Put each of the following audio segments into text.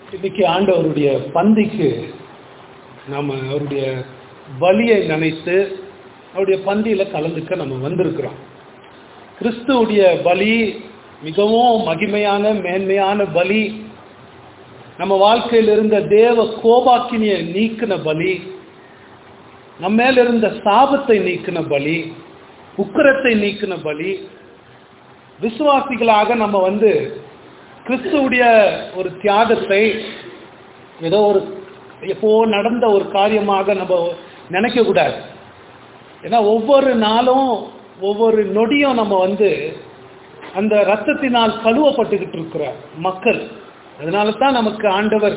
இன்னைக்கு ஆண்டவருடைய பந்திக்கு நம்ம அவருடைய பலியை நினைத்து அவருடைய பந்தியில கலந்துக்க நம்ம வந்திருக்கிறோம் கிறிஸ்துவுடைய பலி மிகவும் மகிமையான மேன்மையான பலி நம்ம வாழ்க்கையில் இருந்த தேவ கோபாக்கினிய நீக்கின பலி நம்ம மேல இருந்த சாபத்தை நீக்கின பலி உக்கிரத்தை நீக்கின பலி விசுவாசிகளாக நம்ம வந்து கிறிஸ்துவுடைய ஒரு தியாகத்தை ஏதோ ஒரு எப்போ நடந்த ஒரு காரியமாக நம்ம நினைக்க கூடாது ஏன்னா ஒவ்வொரு நாளும் ஒவ்வொரு நொடியும் நம்ம வந்து அந்த ரத்தத்தினால் கழுவப்பட்டுக்கிட்டு இருக்கிற மக்கள் அதனால தான் நமக்கு ஆண்டவர்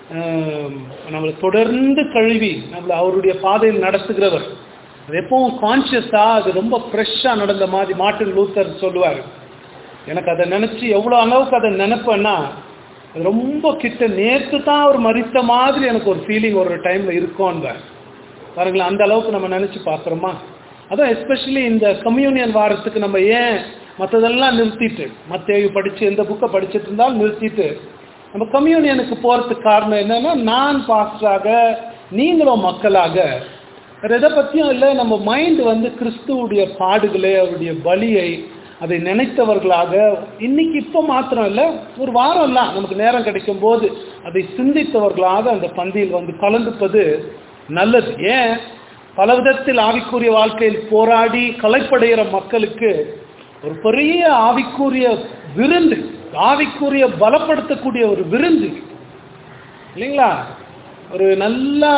நம்மளை தொடர்ந்து கழுவி நம்மளை அவருடைய பாதையில் நடத்துகிறவர் அது எப்பவும் கான்சியஸாக அது ரொம்ப ஃப்ரெஷ்ஷாக நடந்த மாதிரி மார்ட்டின் லூத்தர் சொல்லுவார் எனக்கு அதை நினச்சி எவ்வளோ அளவுக்கு அதை நினைப்பேன்னா அது ரொம்ப கிட்ட நேற்று தான் அவர் மறித்த மாதிரி எனக்கு ஒரு ஃபீலிங் ஒரு டைமில் இருக்கும்னு பாருங்களேன் அந்த அளவுக்கு நம்ம நினச்சி பார்க்குறோமா அதான் எஸ்பெஷலி இந்த கம்யூனியன் வாரத்துக்கு நம்ம ஏன் மற்றதெல்லாம் நிறுத்திட்டு மற்ற படித்து எந்த புக்கை படிச்சுட்டு இருந்தாலும் நிறுத்திட்டு நம்ம கம்யூனியனுக்கு போகிறதுக்கு காரணம் என்னன்னா நான் பாஸ்டராக நீங்களும் மக்களாக வேறு எதை பற்றியும் இல்லை நம்ம மைண்டு வந்து கிறிஸ்துவுடைய பாடுகளை அவருடைய பலியை அதை நினைத்தவர்களாக இன்னைக்கு இப்போ மாத்திரம் இல்லை ஒரு வாரம்லாம் நமக்கு நேரம் கிடைக்கும் போது அதை சிந்தித்தவர்களாக அந்த பந்தியில் வந்து கலந்துப்பது நல்லது ஏன் பல விதத்தில் ஆவிக்குரிய வாழ்க்கையில் போராடி கலைப்படைகிற மக்களுக்கு ஒரு பெரிய ஆவிக்குரிய விருந்து ஆவிக்குரிய பலப்படுத்தக்கூடிய ஒரு விருந்து இல்லைங்களா ஒரு நல்லா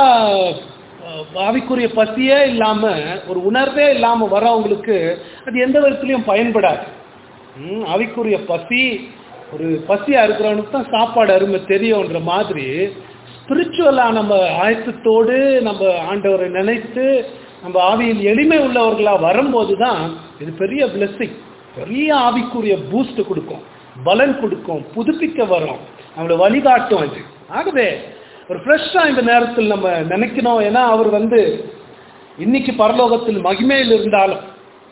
ஆவிக்குரிய பசியே இல்லாம ஒரு உணர்வே இல்லாம வரவங்களுக்கு அது எந்த விதத்துலையும் பயன்படாது ஆவிக்குரிய பசி ஒரு பசியா இருக்கிறவனுக்கு தான் சாப்பாடு அருமை தெரியும்ன்ற மாதிரி ஸ்பிரிச்சுவலா நம்ம ஆயத்தத்தோடு நம்ம ஆண்டவரை நினைத்து நம்ம ஆவியில் எளிமை உள்ளவர்களா வரும்போது தான் இது பெரிய பிளஸ்ஸிங் பெரிய ஆவிக்குரிய பூஸ்ட் கொடுக்கும் பலன் கொடுக்கும் புதுப்பிக்க வரும் நம்மளை வழிகாட்டும் அது ஆகவே ஒரு ஃப்ரெஷ்ஷாக இந்த நேரத்தில் நம்ம நினைக்கணும் ஏன்னா அவர் வந்து இன்னைக்கு பரலோகத்தில் மகிமையில் இருந்தாலும்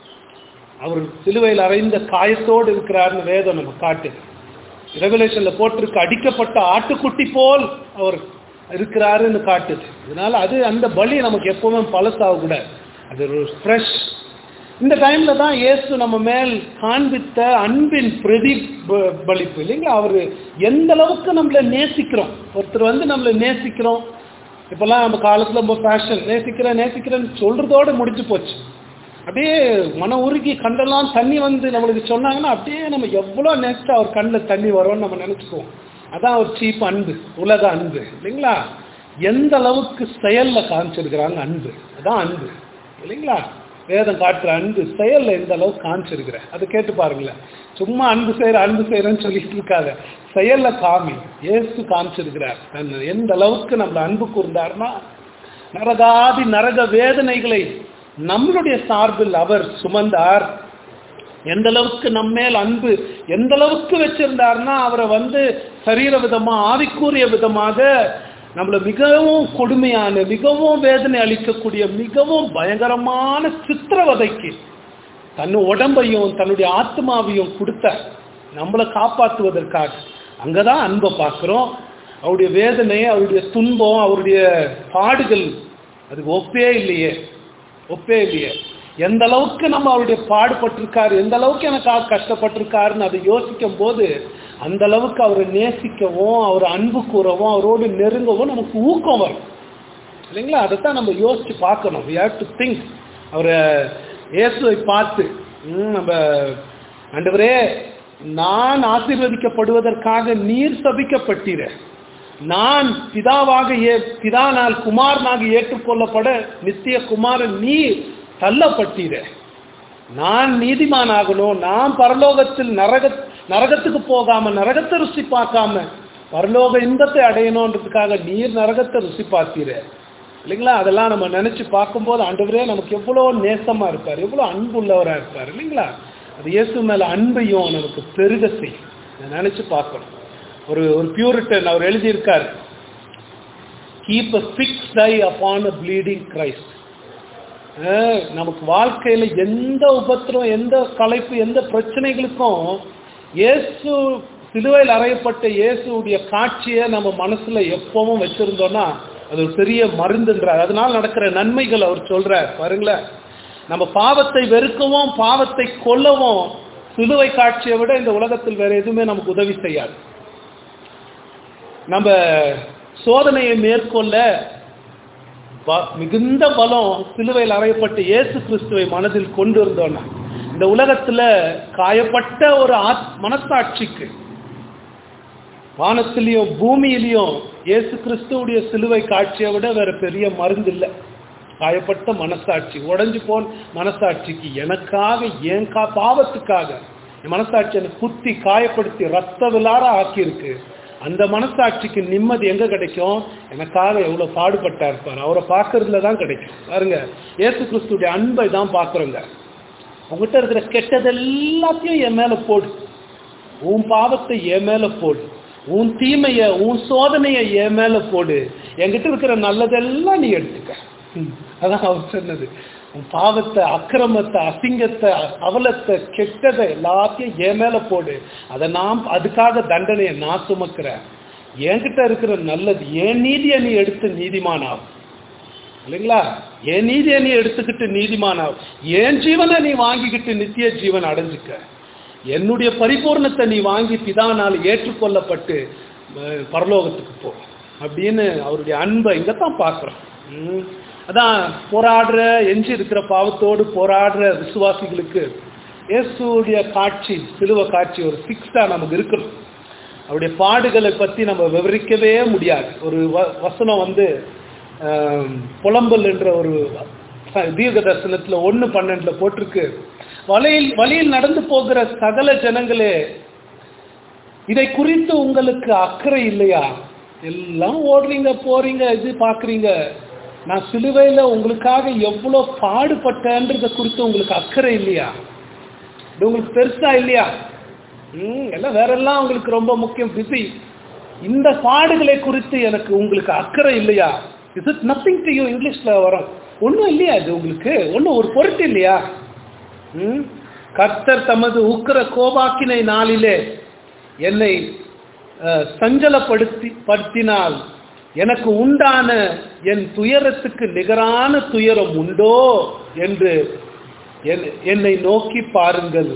அவர் சிலுவையில் அறைந்த காயத்தோடு இருக்கிறார்னு வேதம் நம்ம காட்டு ரெகுலேஷன்ல போட்டிருக்க அடிக்கப்பட்ட ஆட்டுக்குட்டி போல் அவர் இருக்கிறாருன்னு காட்டுது அதனால அது அந்த பலி நமக்கு எப்பவுமே பழசாகக்கூடாது அது ஒரு ஃப்ரெஷ் இந்த டைம்ல தான் இயேசு நம்ம மேல் காண்பித்த அன்பின் பிரதிபலிப்பு இல்லைங்களா அவர் எந்த அளவுக்கு நம்மளை நேசிக்கிறோம் ஒருத்தர் வந்து நம்மளை நேசிக்கிறோம் இப்பெல்லாம் நம்ம காலத்துல ரொம்ப ஃபேஷன் நேசிக்கிறேன் நேசிக்கிறேன்னு சொல்றதோட முடிஞ்சு போச்சு அப்படியே மன உருகி கண்டெல்லாம் தண்ணி வந்து நம்மளுக்கு சொன்னாங்கன்னா அப்படியே நம்ம எவ்வளோ நேசிச்சா அவர் கண்ணில் தண்ணி வரும்னு நம்ம நினச்சிக்குவோம் அதான் ஒரு சீப் அன்பு உலக அன்பு இல்லைங்களா எந்த அளவுக்கு செயல்ல காமிச்சிருக்கிறாங்க அன்பு அதான் அன்பு இல்லைங்களா வேதம் காட்டுற அன்பு செயல்ல எந்த அளவுக்கு காமிச்சிருக்கிற அதை கேட்டு பாருங்களேன் சும்மா அன்பு செய்யற அன்பு செய்யறேன்னு சொல்லிட்டு இருக்காத செயல்ல காமி ஏசு காமிச்சிருக்கிறார் எந்த அளவுக்கு நம்மள அன்பு கூர்ந்தார்னா நரகாதி நரக வேதனைகளை நம்மளுடைய சார்பில் அவர் சுமந்தார் எந்த அளவுக்கு நம்ம மேல் அன்பு எந்த அளவுக்கு வச்சிருந்தார்னா அவரை வந்து சரீர விதமா ஆவிக்கூறிய விதமாக நம்மளை மிகவும் கொடுமையான மிகவும் வேதனை அளிக்கக்கூடிய மிகவும் பயங்கரமான சித்திரவதைக்கு தன் உடம்பையும் தன்னுடைய ஆத்மாவையும் கொடுத்த நம்மளை காப்பாற்றுவதற்காக அங்கதான் அன்பை பார்க்கிறோம் அவருடைய வேதனை அவருடைய துன்பம் அவருடைய பாடுகள் அதுக்கு ஒப்பே இல்லையே ஒப்பே இல்லையே எந்த அளவுக்கு நம்ம அவருடைய பாடுபட்டிருக்காரு எந்த அளவுக்கு எனக்கு கஷ்டப்பட்டிருக்காருன்னு அதை யோசிக்கும் போது அந்த அளவுக்கு அவரை நேசிக்கவும் அவர் அன்பு கூறவும் அவரோடு நெருங்கவும் நமக்கு ஊக்கம் வரும் இல்லைங்களா அதைத்தான் நம்ம யோசிச்சு பார்க்கணும் வி ஹேவ் டு திங்க் அவரை இயேசுவை பார்த்து நம்ம ஆண்டவரே நான் ஆசீர்வதிக்கப்படுவதற்காக நீர் சபிக்கப்பட்டீர நான் பிதாவாக ஏ பிதானால் குமாரனாக ஏற்றுக்கொள்ளப்பட நித்திய குமாரன் நீர் தள்ளப்பட்டீர நான் நீதிமான் ஆகணும் நான் பரலோகத்தில் நரக நரகத்துக்கு போகாம நரகத்தை ருசி பார்க்காம பரலோக இன்பத்தை அடையணுன்றதுக்காக நீர் நரகத்தை ருசி பார்த்தீர இல்லைங்களா அதெல்லாம் நம்ம நினைச்சு பார்க்கும்போது ஆண்டவரே நமக்கு எவ்வளோ நேசமா இருப்பார் எவ்வளோ அன்புள்ளவரா இருப்பார் இல்லைங்களா அது இயேசு மேல அன்பையும் நமக்கு பெருக செய்யும் நினைச்சு பார்க்கணும் ஒரு ஒரு பியூரிட்டன் அவர் எழுதியிருக்கார் keep a fixed eye upon a bleeding Christ நமக்கு வாழ்க்கையில எந்த உபத்திரம் எந்த கலைப்பு எந்த பிரச்சனைகளுக்கும் இயேசு சிலுவையில் அறையப்பட்ட இயேசுடைய காட்சியை நம்ம மனசுல எப்பவும் வச்சிருந்தோம்னா அது ஒரு பெரிய மருந்துன்றார் அதனால நடக்கிற நன்மைகள் அவர் சொல்றார் பாருங்களேன் நம்ம பாவத்தை வெறுக்கவும் பாவத்தை கொல்லவும் சிலுவை காட்சியை விட இந்த உலகத்தில் வேற எதுவுமே நமக்கு உதவி செய்யாது நம்ம சோதனையை மேற்கொள்ள ப- மிகுந்த பலம் சிலுவையில் அறையப்பட்ட இயேசு கிறிஸ்துவை மனதில் கொண்டு இருந்தோம்னா இந்த உலகத்துல காயப்பட்ட ஒரு ஆத்- மனசாட்சிக்கு வானத்திலையும் பூமியிலையும் இயேசு கிறிஸ்துவுடைய சிலுவை காட்சியை விட வேற பெரிய மருந்து இல்லை காயப்பட்ட மனசாட்சி உடைஞ்சு போன மனசாட்சிக்கு எனக்காக என் கா பாவத்துக்காக என் மனசாட்சி எனக்கு குத்தி காயப்படுத்தி ரத்த விலார ஆக்கியிருக்கு அந்த மனசாட்சிக்கு நிம்மதி எங்க கிடைக்கும் எனக்காக எவ்வளவு பாடுபட்டா இருப்பார் அவரை பார்க்கறதுல தான் கிடைக்கும் பாருங்க இயேசு கிறிஸ்துடைய அன்பை தான் பார்க்குறோங்க உங்ககிட்ட இருக்கிற கெட்டது எல்லாத்தையும் என் மேல போடு உன் பாவத்தை என் மேல போடு உன் தீமைய உன் சோதனையை என் மேல போடு என்கிட்ட இருக்கிற நல்லதெல்லாம் நீ எடுத்துக்க ம், அதான் அவர் சொன்னது உன் பாவத்தை அக்கிரமத்தை அசிங்கத்தை அவலத்தை கெட்டதை எல்லாத்தையும் என் மேல போடு அதை நான் அதுக்காக தண்டனையை நான் சுமக்கிறேன் என்கிட்ட இருக்கிற நல்லது என் நீதியை நீ எடுத்து நீதிமானாகும் இல்லைங்களா என் நீதியை நீ எடுத்துக்கிட்டு நீதிமானாகும் என் ஜீவனை நீ வாங்கிக்கிட்டு நித்திய ஜீவன் அடைஞ்சுக்க என்னுடைய பரிபூர்ணத்தை நீ வாங்கி பிதானால் ஏற்றுக்கொள்ளப்பட்டு அஹ், பரலோகத்துக்கு போ அப்படின்னு அவருடைய அன்பை இங்க தான் பார்க்குறோம் ம். அதான் போராடுற எஞ்சி இருக்கிற பாவத்தோடு போராடுற விசுவாசிகளுக்கு இயேசுடைய காட்சி சிலுவை காட்சி ஒரு சிக்ஸா நமக்கு இருக்கணும் அவருடைய பாடுகளை பத்தி நம்ம விவரிக்கவே முடியாது ஒரு வ- வசனம் வந்து ஆம், புலம்பல் என்ற ஒரு தீர்க்க தரிசனத்துல ஒண்ணு பன்னெண்டுல போட்டிருக்கு வழியில் வழியில் நடந்து போகிற சகல ஜனங்களே இதை குறித்து உங்களுக்கு அக்கறை இல்லையா எல்லாம் ஓடுறீங்க போறீங்க இது பாக்குறீங்க நான் சிலுவையில உங்களுக்காக எவ்வளவு பாடுபட்டேன்றத குறித்து உங்களுக்கு அக்கறை இல்லையா இது உங்களுக்கு பெருசா இல்லையா ம் எல்லாம் வேற எல்லாம் உங்களுக்கு ரொம்ப முக்கியம் பிஸி இந்த பாடுகளை குறித்து எனக்கு உங்களுக்கு அக்கறை இல்லையா is it nothing to you இங்கிலீஷ்ல வரும் ஒன்றும் இல்லையா இது உங்களுக்கு ஒன்றும் ஒரு பொருட்டு இல்லையா ம் கர்த்தர் தமது உக்கிர கோபாக்கினை நாளிலே என்னை அஹ், சஞ்சலப்படுத்தி படுத்தினால் எனக்கு உண்டான என் துயரத்துக்கு நிகரான துயரம் உண்டோ என்று என்- என்னை நோக்கி பாருங்கள்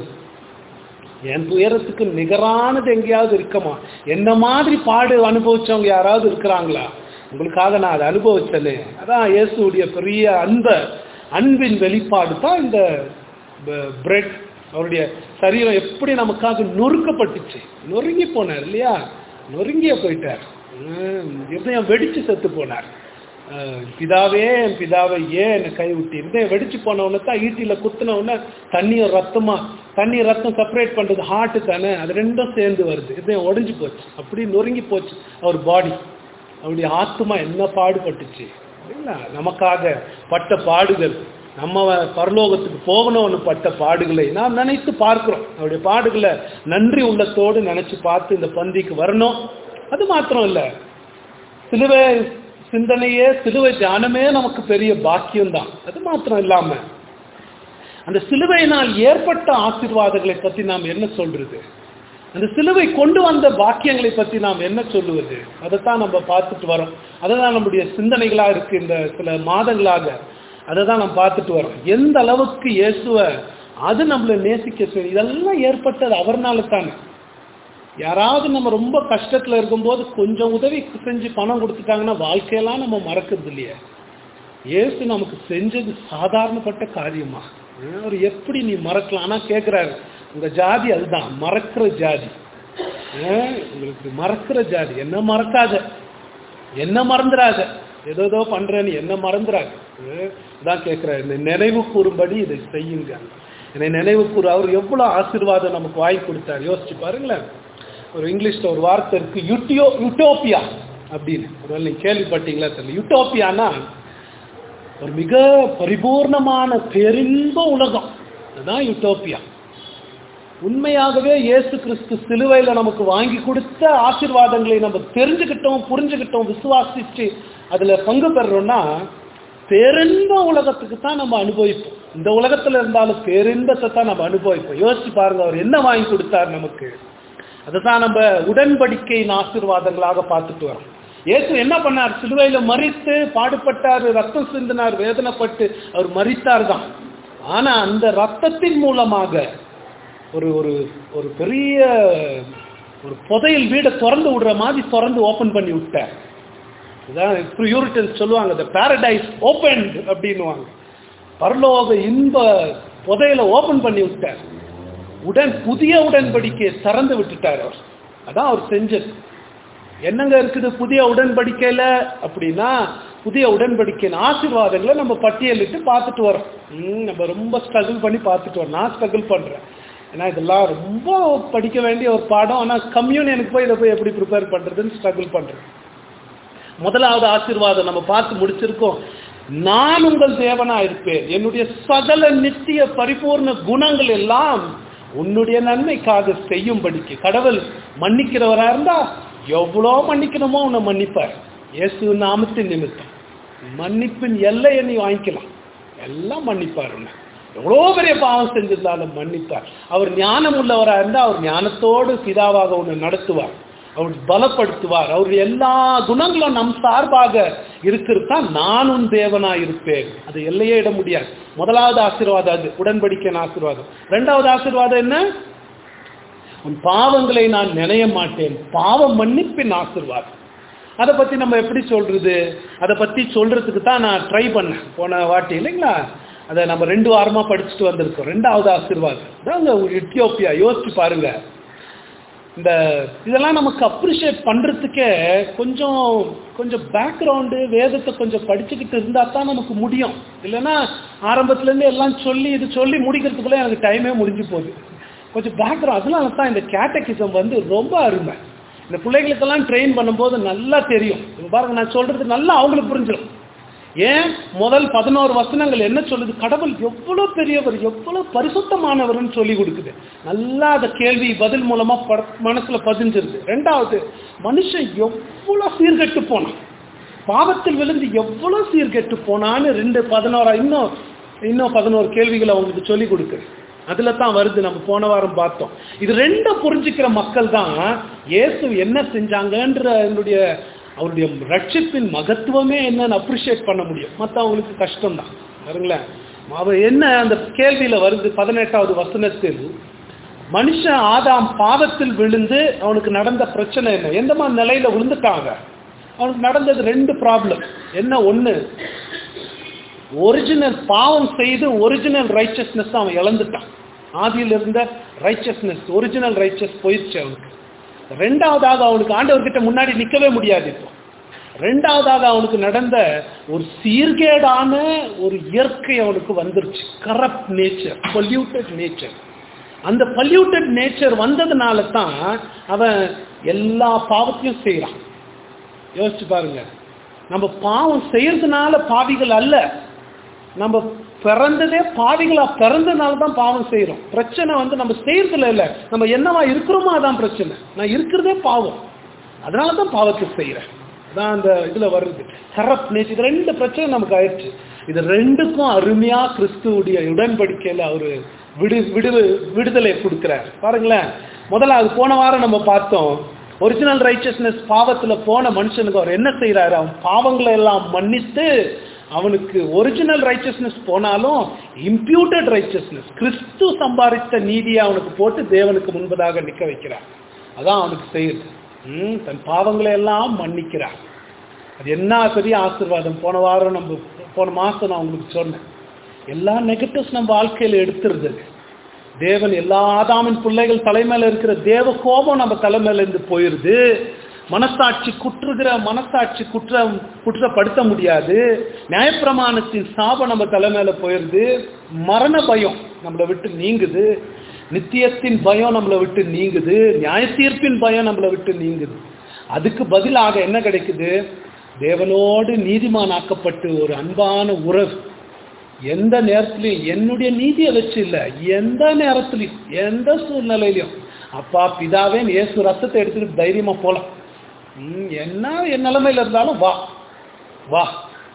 என் துயரத்துக்கு நிகரானது எங்கேயாவது இருக்குமா என்ன மாதிரி பாடு அனுபவிச்சவங்க யாராவது இருக்கிறாங்களா உங்களுக்காக நான் அதை அனுபவிச்சேனே அதான் இயேசுடைய பெரிய அன்ப அன்பின் வெளிப்பாடு தான் இந்த பிரெட் அவருடைய சரீரம் எப்படி நமக்காக நொறுக்கப்பட்டுச்சு நொறுங்கி போனார் இல்லையா நொறுங்கிய போயிட்டார் உம், இருதயம் வெடிச்சு செத்து போனார் அஹ், பிதாவே என் பிதாவை ஏன் என்னை கைவிட்டு இருந்தேன் வெடிச்சு போன உடனே தான் ஈட்டியில குத்துன உடனே தண்ணியும் ரத்தமா தண்ணி ரத்தம் செப்பரேட் பண்றது ஹார்ட் தானே அது ரெண்டும் சேர்ந்து வருது இதயம் உடைஞ்சு போச்சு அப்படி நொறுங்கி போச்சு அவர் பாடி அவருடைய ஆத்மா என்ன பாடுபட்டுச்சு இல்லைங்களா நமக்காக பட்ட பாடுகள் நம்ம பரலோகத்துக்கு போகணும்னு பட்ட பாடுகளை நாம் நினைத்து பார்க்கிறோம் அவருடைய பாடுகளை நன்றி உள்ளத்தோடு நினைச்சு பார்த்து இந்த பந்திக்கு வரணும் அது மாத்திரம் இல்லை சிலுவை சிந்தனையே சிலுவை தியானமே நமக்கு பெரிய பாக்கியம் தான் அது மாத்திரம் இல்லாம அந்த சிலுவையினால் ஏற்பட்ட ஆசீர்வாதங்களை பத்தி நாம் என்ன சொல்றது அந்த சிலுவை கொண்டு வந்த பாக்கியங்களை பத்தி நாம் என்ன சொல்லுவது அதைத்தான் நம்ம பார்த்துட்டு வரோம் அதுதான் நம்முடைய சிந்தனைகளா இருக்கு இந்த சில மாதங்களாக அதை தான் நம்ம பார்த்துட்டு வரோம் எந்த அளவுக்கு இயேசுவ அது நம்மளை நேசிக்க செய்யும் இதெல்லாம் ஏற்பட்டது அவர்னால தானே யாராவது நம்ம ரொம்ப கஷ்டத்துல இருக்கும்போது கொஞ்சம் உதவி செஞ்சு பணம் கொடுத்துட்டாங்கன்னா வாழ்க்கையெல்லாம் நம்ம மறக்கிறது இல்லையே இயேசு நமக்கு செஞ்சது சாதாரணப்பட்ட காரியமா ஹம், அவர் எப்படி நீ மறக்கலாம் ஆனா கேட்கிறாரு உங்க ஜாதி அதுதான் மறக்கிற ஜாதி ஹம், உங்களுக்கு மறக்கிற ஜாதி என்ன மறக்காத என்ன மறந்துடாத ஏதோ ஏதோ பண்றேன்னு என்ன மறந்துடாத ஹம், அதான் கேட்கிறாரு என்னை நினைவு கூறும்படி இதை செய்யுங்க என்னை நினைவு கூறு அவர் எவ்வளவு ஆசீர்வாதம் நமக்கு வாங்கி கொடுத்தாரு யோசிச்சு பாருங்களேன் ஒரு இங்கிலீஷ்ல ஒரு வார்த்தை இருக்கு யுட்டியோ யுட்டோப்பியா அப்படின்னு ஒருவேளை நீங்க கேள்விப்பட்டீங்களா தெரியல யுட்டோப்பியானா ஒரு மிக பரிபூர்ணமான பேரின்ப உலகம் அதுதான் யுட்டோப்பியா உண்மையாகவே இயேசு கிறிஸ்து சிலுவையில நமக்கு வாங்கி கொடுத்த ஆசீர்வாதங்களை நம்ம தெரிஞ்சுக்கிட்டோம் புரிஞ்சுக்கிட்டோம் விசுவாசிச்சு அதுல பங்கு பெறுறோம்னா பேரின்ப உலகத்துக்கு தான் நம்ம அனுபவிப்போம் இந்த உலகத்துல இருந்தாலும் பேரின்பத்தை தான் நம்ம அனுபவிப்போம் யோசிச்சு பாருங்க அவர் என்ன வாங்கி கொடுத்தார் நமக்கு அதுதான் நம்ம உடன்படிக்கையின் ஆசீர்வாதங்களாக பார்த்துட்டு வரோம் இயேசு என்ன பண்ணார் சிலுவையில மறித்து பாடுபட்டார் ரத்தம் சிந்தினார் வேதனைப்பட்டு அவர் மறித்தார் தான் ஆனா அந்த ரத்தத்தின் மூலமாக ஒரு ஒரு ஒரு பெரிய ஒரு புதையல் வீடை திறந்து விடுற மாதிரி திறந்து ஓபன் பண்ணி விட்டார் இதான் யூரிட்டன்ஸ் சொல்லுவாங்க the paradise opened அப்படின்னுவாங்க பரலோக இன்ப புதையலை ஓபன் பண்ணி விட்டார் உடன் புதிய உடன்படிக்கையை திறந்து விட்டுட்டார் அவர் அதான் அவர் செஞ்சது என்னங்க இருக்குது புதிய உடன்படிக்கையில அப்படின்னா புதிய உடன்படிக்கையின் ஆசீர்வாதங்களை நம்ம பட்டியலிட்டு பார்த்துட்டு வரோம் ம், நம்ம ரொம்ப ஸ்ட்ரகிள் பண்ணி பார்த்துட்டு வரோம் நான் ஸ்ட்ரகிள் பண்றேன் ஏன்னா இதெல்லாம் ரொம்ப படிக்க வேண்டிய ஒரு பாடம் ஆனால் கம்யூனியனுக்கு போய் இதை போய் எப்படி ப்ரிப்பேர் பண்றதுன்னு ஸ்ட்ரகிள் பண்றேன் முதலாவது ஆசீர்வாதம் நம்ம பார்த்து முடிச்சிருக்கோம் நான் உங்கள் தேவனா இருப்பேன் என்னுடைய சகல நித்திய பரிபூர்ண குணங்கள் எல்லாம் உன்னுடைய நன்மைக்காக செய்யும்படிக்கு கடவுள் மன்னிக்கிறவரா இருந்தா எவ்வளோ மன்னிக்கணுமோ உன்னை மன்னிப்பார் இயேசு நாமத்தின் நிமித்தம் மன்னிப்பின் எல்லையை நீ வாங்கிக்கலாம் எல்லாம் மன்னிப்பார் உன்னை எவ்வளோ பெரிய பாவம் செஞ்சிருந்தாலும் மன்னிப்பார் அவர் ஞானம் உள்ளவரா இருந்தா அவர் ஞானத்தோடு பிதாவாக உன்னை நடத்துவார் அவர் பலப்படுத்துவார் அவருடைய எல்லா குணங்களும் நம் சார்பாக இருக்கிறது தான் நானும் தேவனா இருப்பேன் அது எல்லையே இட முடியாது முதலாவது ஆசீர்வாதம் அது உடன்படிக்கை ஆசீர்வாதம் ரெண்டாவது ஆசீர்வாதம் என்ன உன் பாவங்களை நான் நினைய மாட்டேன் பாவம் மன்னிப்பின் ஆசீர்வாதம் அதை பத்தி நம்ம எப்படி சொல்றது அதை பத்தி சொல்றதுக்கு தான் நான் ட்ரை பண்ணேன் போன வாட்டி இல்லைங்களா அதை நம்ம ரெண்டு வாரமா படிச்சுட்டு வந்திருக்கோம் ரெண்டாவது ஆசீர்வாதம் தாங்க எத்தியோப்பியா யோசிச்சு பாருங்க இந்த இதெல்லாம் நமக்கு அப்ரிஷியேட் பண்றதுக்கே கொஞ்சம் கொஞ்சம் பேக்ரவுண்டு வேதத்தை கொஞ்சம் படிச்சுக்கிட்டு இருந்தா தான் நமக்கு முடியும் இல்லைன்னா ஆரம்பத்துல இருந்து எல்லாம் சொல்லி இது சொல்லி முடிக்கிறதுக்குள்ள எனக்கு டைமே முடிஞ்சு போகுது கொஞ்சம் பேக்ரவுண்ட் அதனால தான் இந்த கேட்டகிசம் வந்து ரொம்ப அருமை இந்த பிள்ளைகளுக்கெல்லாம் ட்ரெயின் பண்ணும்போது நல்லா தெரியும் இங்க பாருங்க நான் சொல்றது நல்லா அவங்களுக்கு புரிஞ்சிடும் ஏன் முதல் பதினோரு வசனங்கள் என்ன சொல்லுது கடவுள் எவ்வளவு பெரியவர் எவ்வளவு பரிசுத்தமானவர்னு சொல்லி கொடுக்குது நல்லா அந்த கேள்வி பதில் மூலமா பட- மனசுல பதிஞ்சிருது ரெண்டாவது மனுஷன் எவ்வளவு சீர்கெட்டு போனான் பாவத்தில் விழுந்து எவ்வளவு சீர்கெட்டு போனான்னு ரெண்டு பதினோரா இன்னும் இன்னும் பதினோரு கேள்விகளை அவங்களுக்கு சொல்லி கொடுக்குது அதுல தான் வருது நம்ம போன வாரம் பார்த்தோம் இது ரெண்டும் புரிஞ்சுக்கிற மக்கள் தான் இயேசு என்ன செஞ்சாங்கன்ற என்னுடைய அவருடைய ரட்சிப்பின் மகத்துவமே என்னன்னு அப்ரிஷியேட் பண்ண முடியும் மற்றவங்களுக்கு கஷ்டம் தான் பாருங்களேன் அவ என்ன அந்த கேள்வியில வருது பதினெட்டாவது வசனத்தில் மனுஷன் ஆதாம் பாவத்தில் விழுந்து அவனுக்கு நடந்த பிரச்சனை என்ன எந்த மாதிரி நிலையில விழுந்துட்டாங்க அவனுக்கு நடந்தது ரெண்டு ப்ராப்ளம் என்ன ஒண்ணு ஒரிஜினல் பாவம் செய்து ஒரிஜினல் ரைச்சஸ்னஸ் அவன் இழந்துட்டான் ஆதியில் இருந்த ரைச்சஸ்னஸ் ஒரிஜினல் ரைச்சஸ் போயிடுச்சு அவனுக்கு ரெண்டாவதாக அவனுக்கு ஆண்டவர்கிட்ட முன்னாடி நிக்கவே முடியாது இப்போ ரெண்டாவதாக அவனுக்கு நடந்த ஒரு சீர்கேடான ஒரு இயற்கை அவனுக்கு வந்துருச்சு கரப்ட் நேச்சர் பொல்யூட்டட் நேச்சர் அந்த பொல்யூட்டட் நேச்சர் வந்ததுனால தான் அவன் எல்லா பாவத்தையும் செய்கிறான் யோசிச்சு பாருங்க நம்ம பாவம் செய்யறதுனால பாவிகள் அல்ல நம்ம பிறந்ததே பாவிகளா பிறந்தனால தான் பாவம் செய்யறோம் பிரச்சனை வந்து நம்ம செய்யறதுல இல்ல நம்ம என்னவா இருக்கிறோமோ அதான் பிரச்சனை நான் இருக்கிறதே பாவம் அதனால தான் பாவத்தை செய்யறேன் அதான் அந்த இதுல வருது கரப்ட் நேச்சர் இது ரெண்டு பிரச்சனை நமக்கு ஆயிடுச்சு இது ரெண்டுக்கும் அருமையா கிறிஸ்துவுடைய உடன்படிக்கையில அவரு விடு விடு விடுதலை கொடுக்கிறார் பாருங்களேன் முதல்ல அது போன வாரம் நம்ம பார்த்தோம் ஒரிஜினல் ரைச்சஸ்னஸ் பாவத்துல போன மனுஷனுக்கு அவர் என்ன செய்யறாரு அவன் பாவங்களை எல்லாம் மன்னித்து அவனுக்கு ஒரிஜினல் ரைச்சஸ்னஸ் போனாலும் இம்ப்யூட்டட் ரைச்சஸ்னஸ் கிறிஸ்து சம்பாதித்த நீதியை அவனுக்கு போட்டு தேவனுக்கு முன்பதாக நிற்க வைக்கிறார் அதான் அவனுக்கு செய்யுது ம், தன் பாவங்களை எல்லாம் மன்னிக்கிறார் அது என்ன பெரிய ஆசீர்வாதம் போன வாரம் நம்ம போன மாசம் நான் உங்களுக்கு சொன்னேன் எல்லா நெகட்டிவ்ஸ் நம்ம வாழ்க்கையில எடுத்துருது தேவன் எல்லா ஆதாமின் பிள்ளைகள் தலைமையில இருக்கிற தேவ கோபம் நம்ம தலைமையில இருந்து போயிருது மனசாட்சி குற்றுகிற மனசாட்சி குற்றம் குற்றப்படுத்த முடியாது நியாயப்பிரமாணத்தின் சாபம் நம்ம தலைமையில போயிருது மரண பயம் நம்மளை விட்டு நீங்குது நித்தியத்தின் பயம் நம்மளை விட்டு நீங்குது நியாய தீர்ப்பின் பயம் நம்மளை விட்டு நீங்குது அதுக்கு பதிலாக என்ன கிடைக்குது தேவனோடு நீதிமானாக்கப்பட்டு ஒரு அன்பான உறவு எந்த நேரத்திலையும் என்னுடைய நீதியை வச்சு இல்ல எந்த நேரத்திலையும் எந்த சூழ்நிலையிலையும் அப்பா பிதாவே இயேசு ரத்தத்தை எடுத்துட்டு தைரியமா போலாம் ம், என்ன என் நிலைமையில இருந்தாலும் வா வா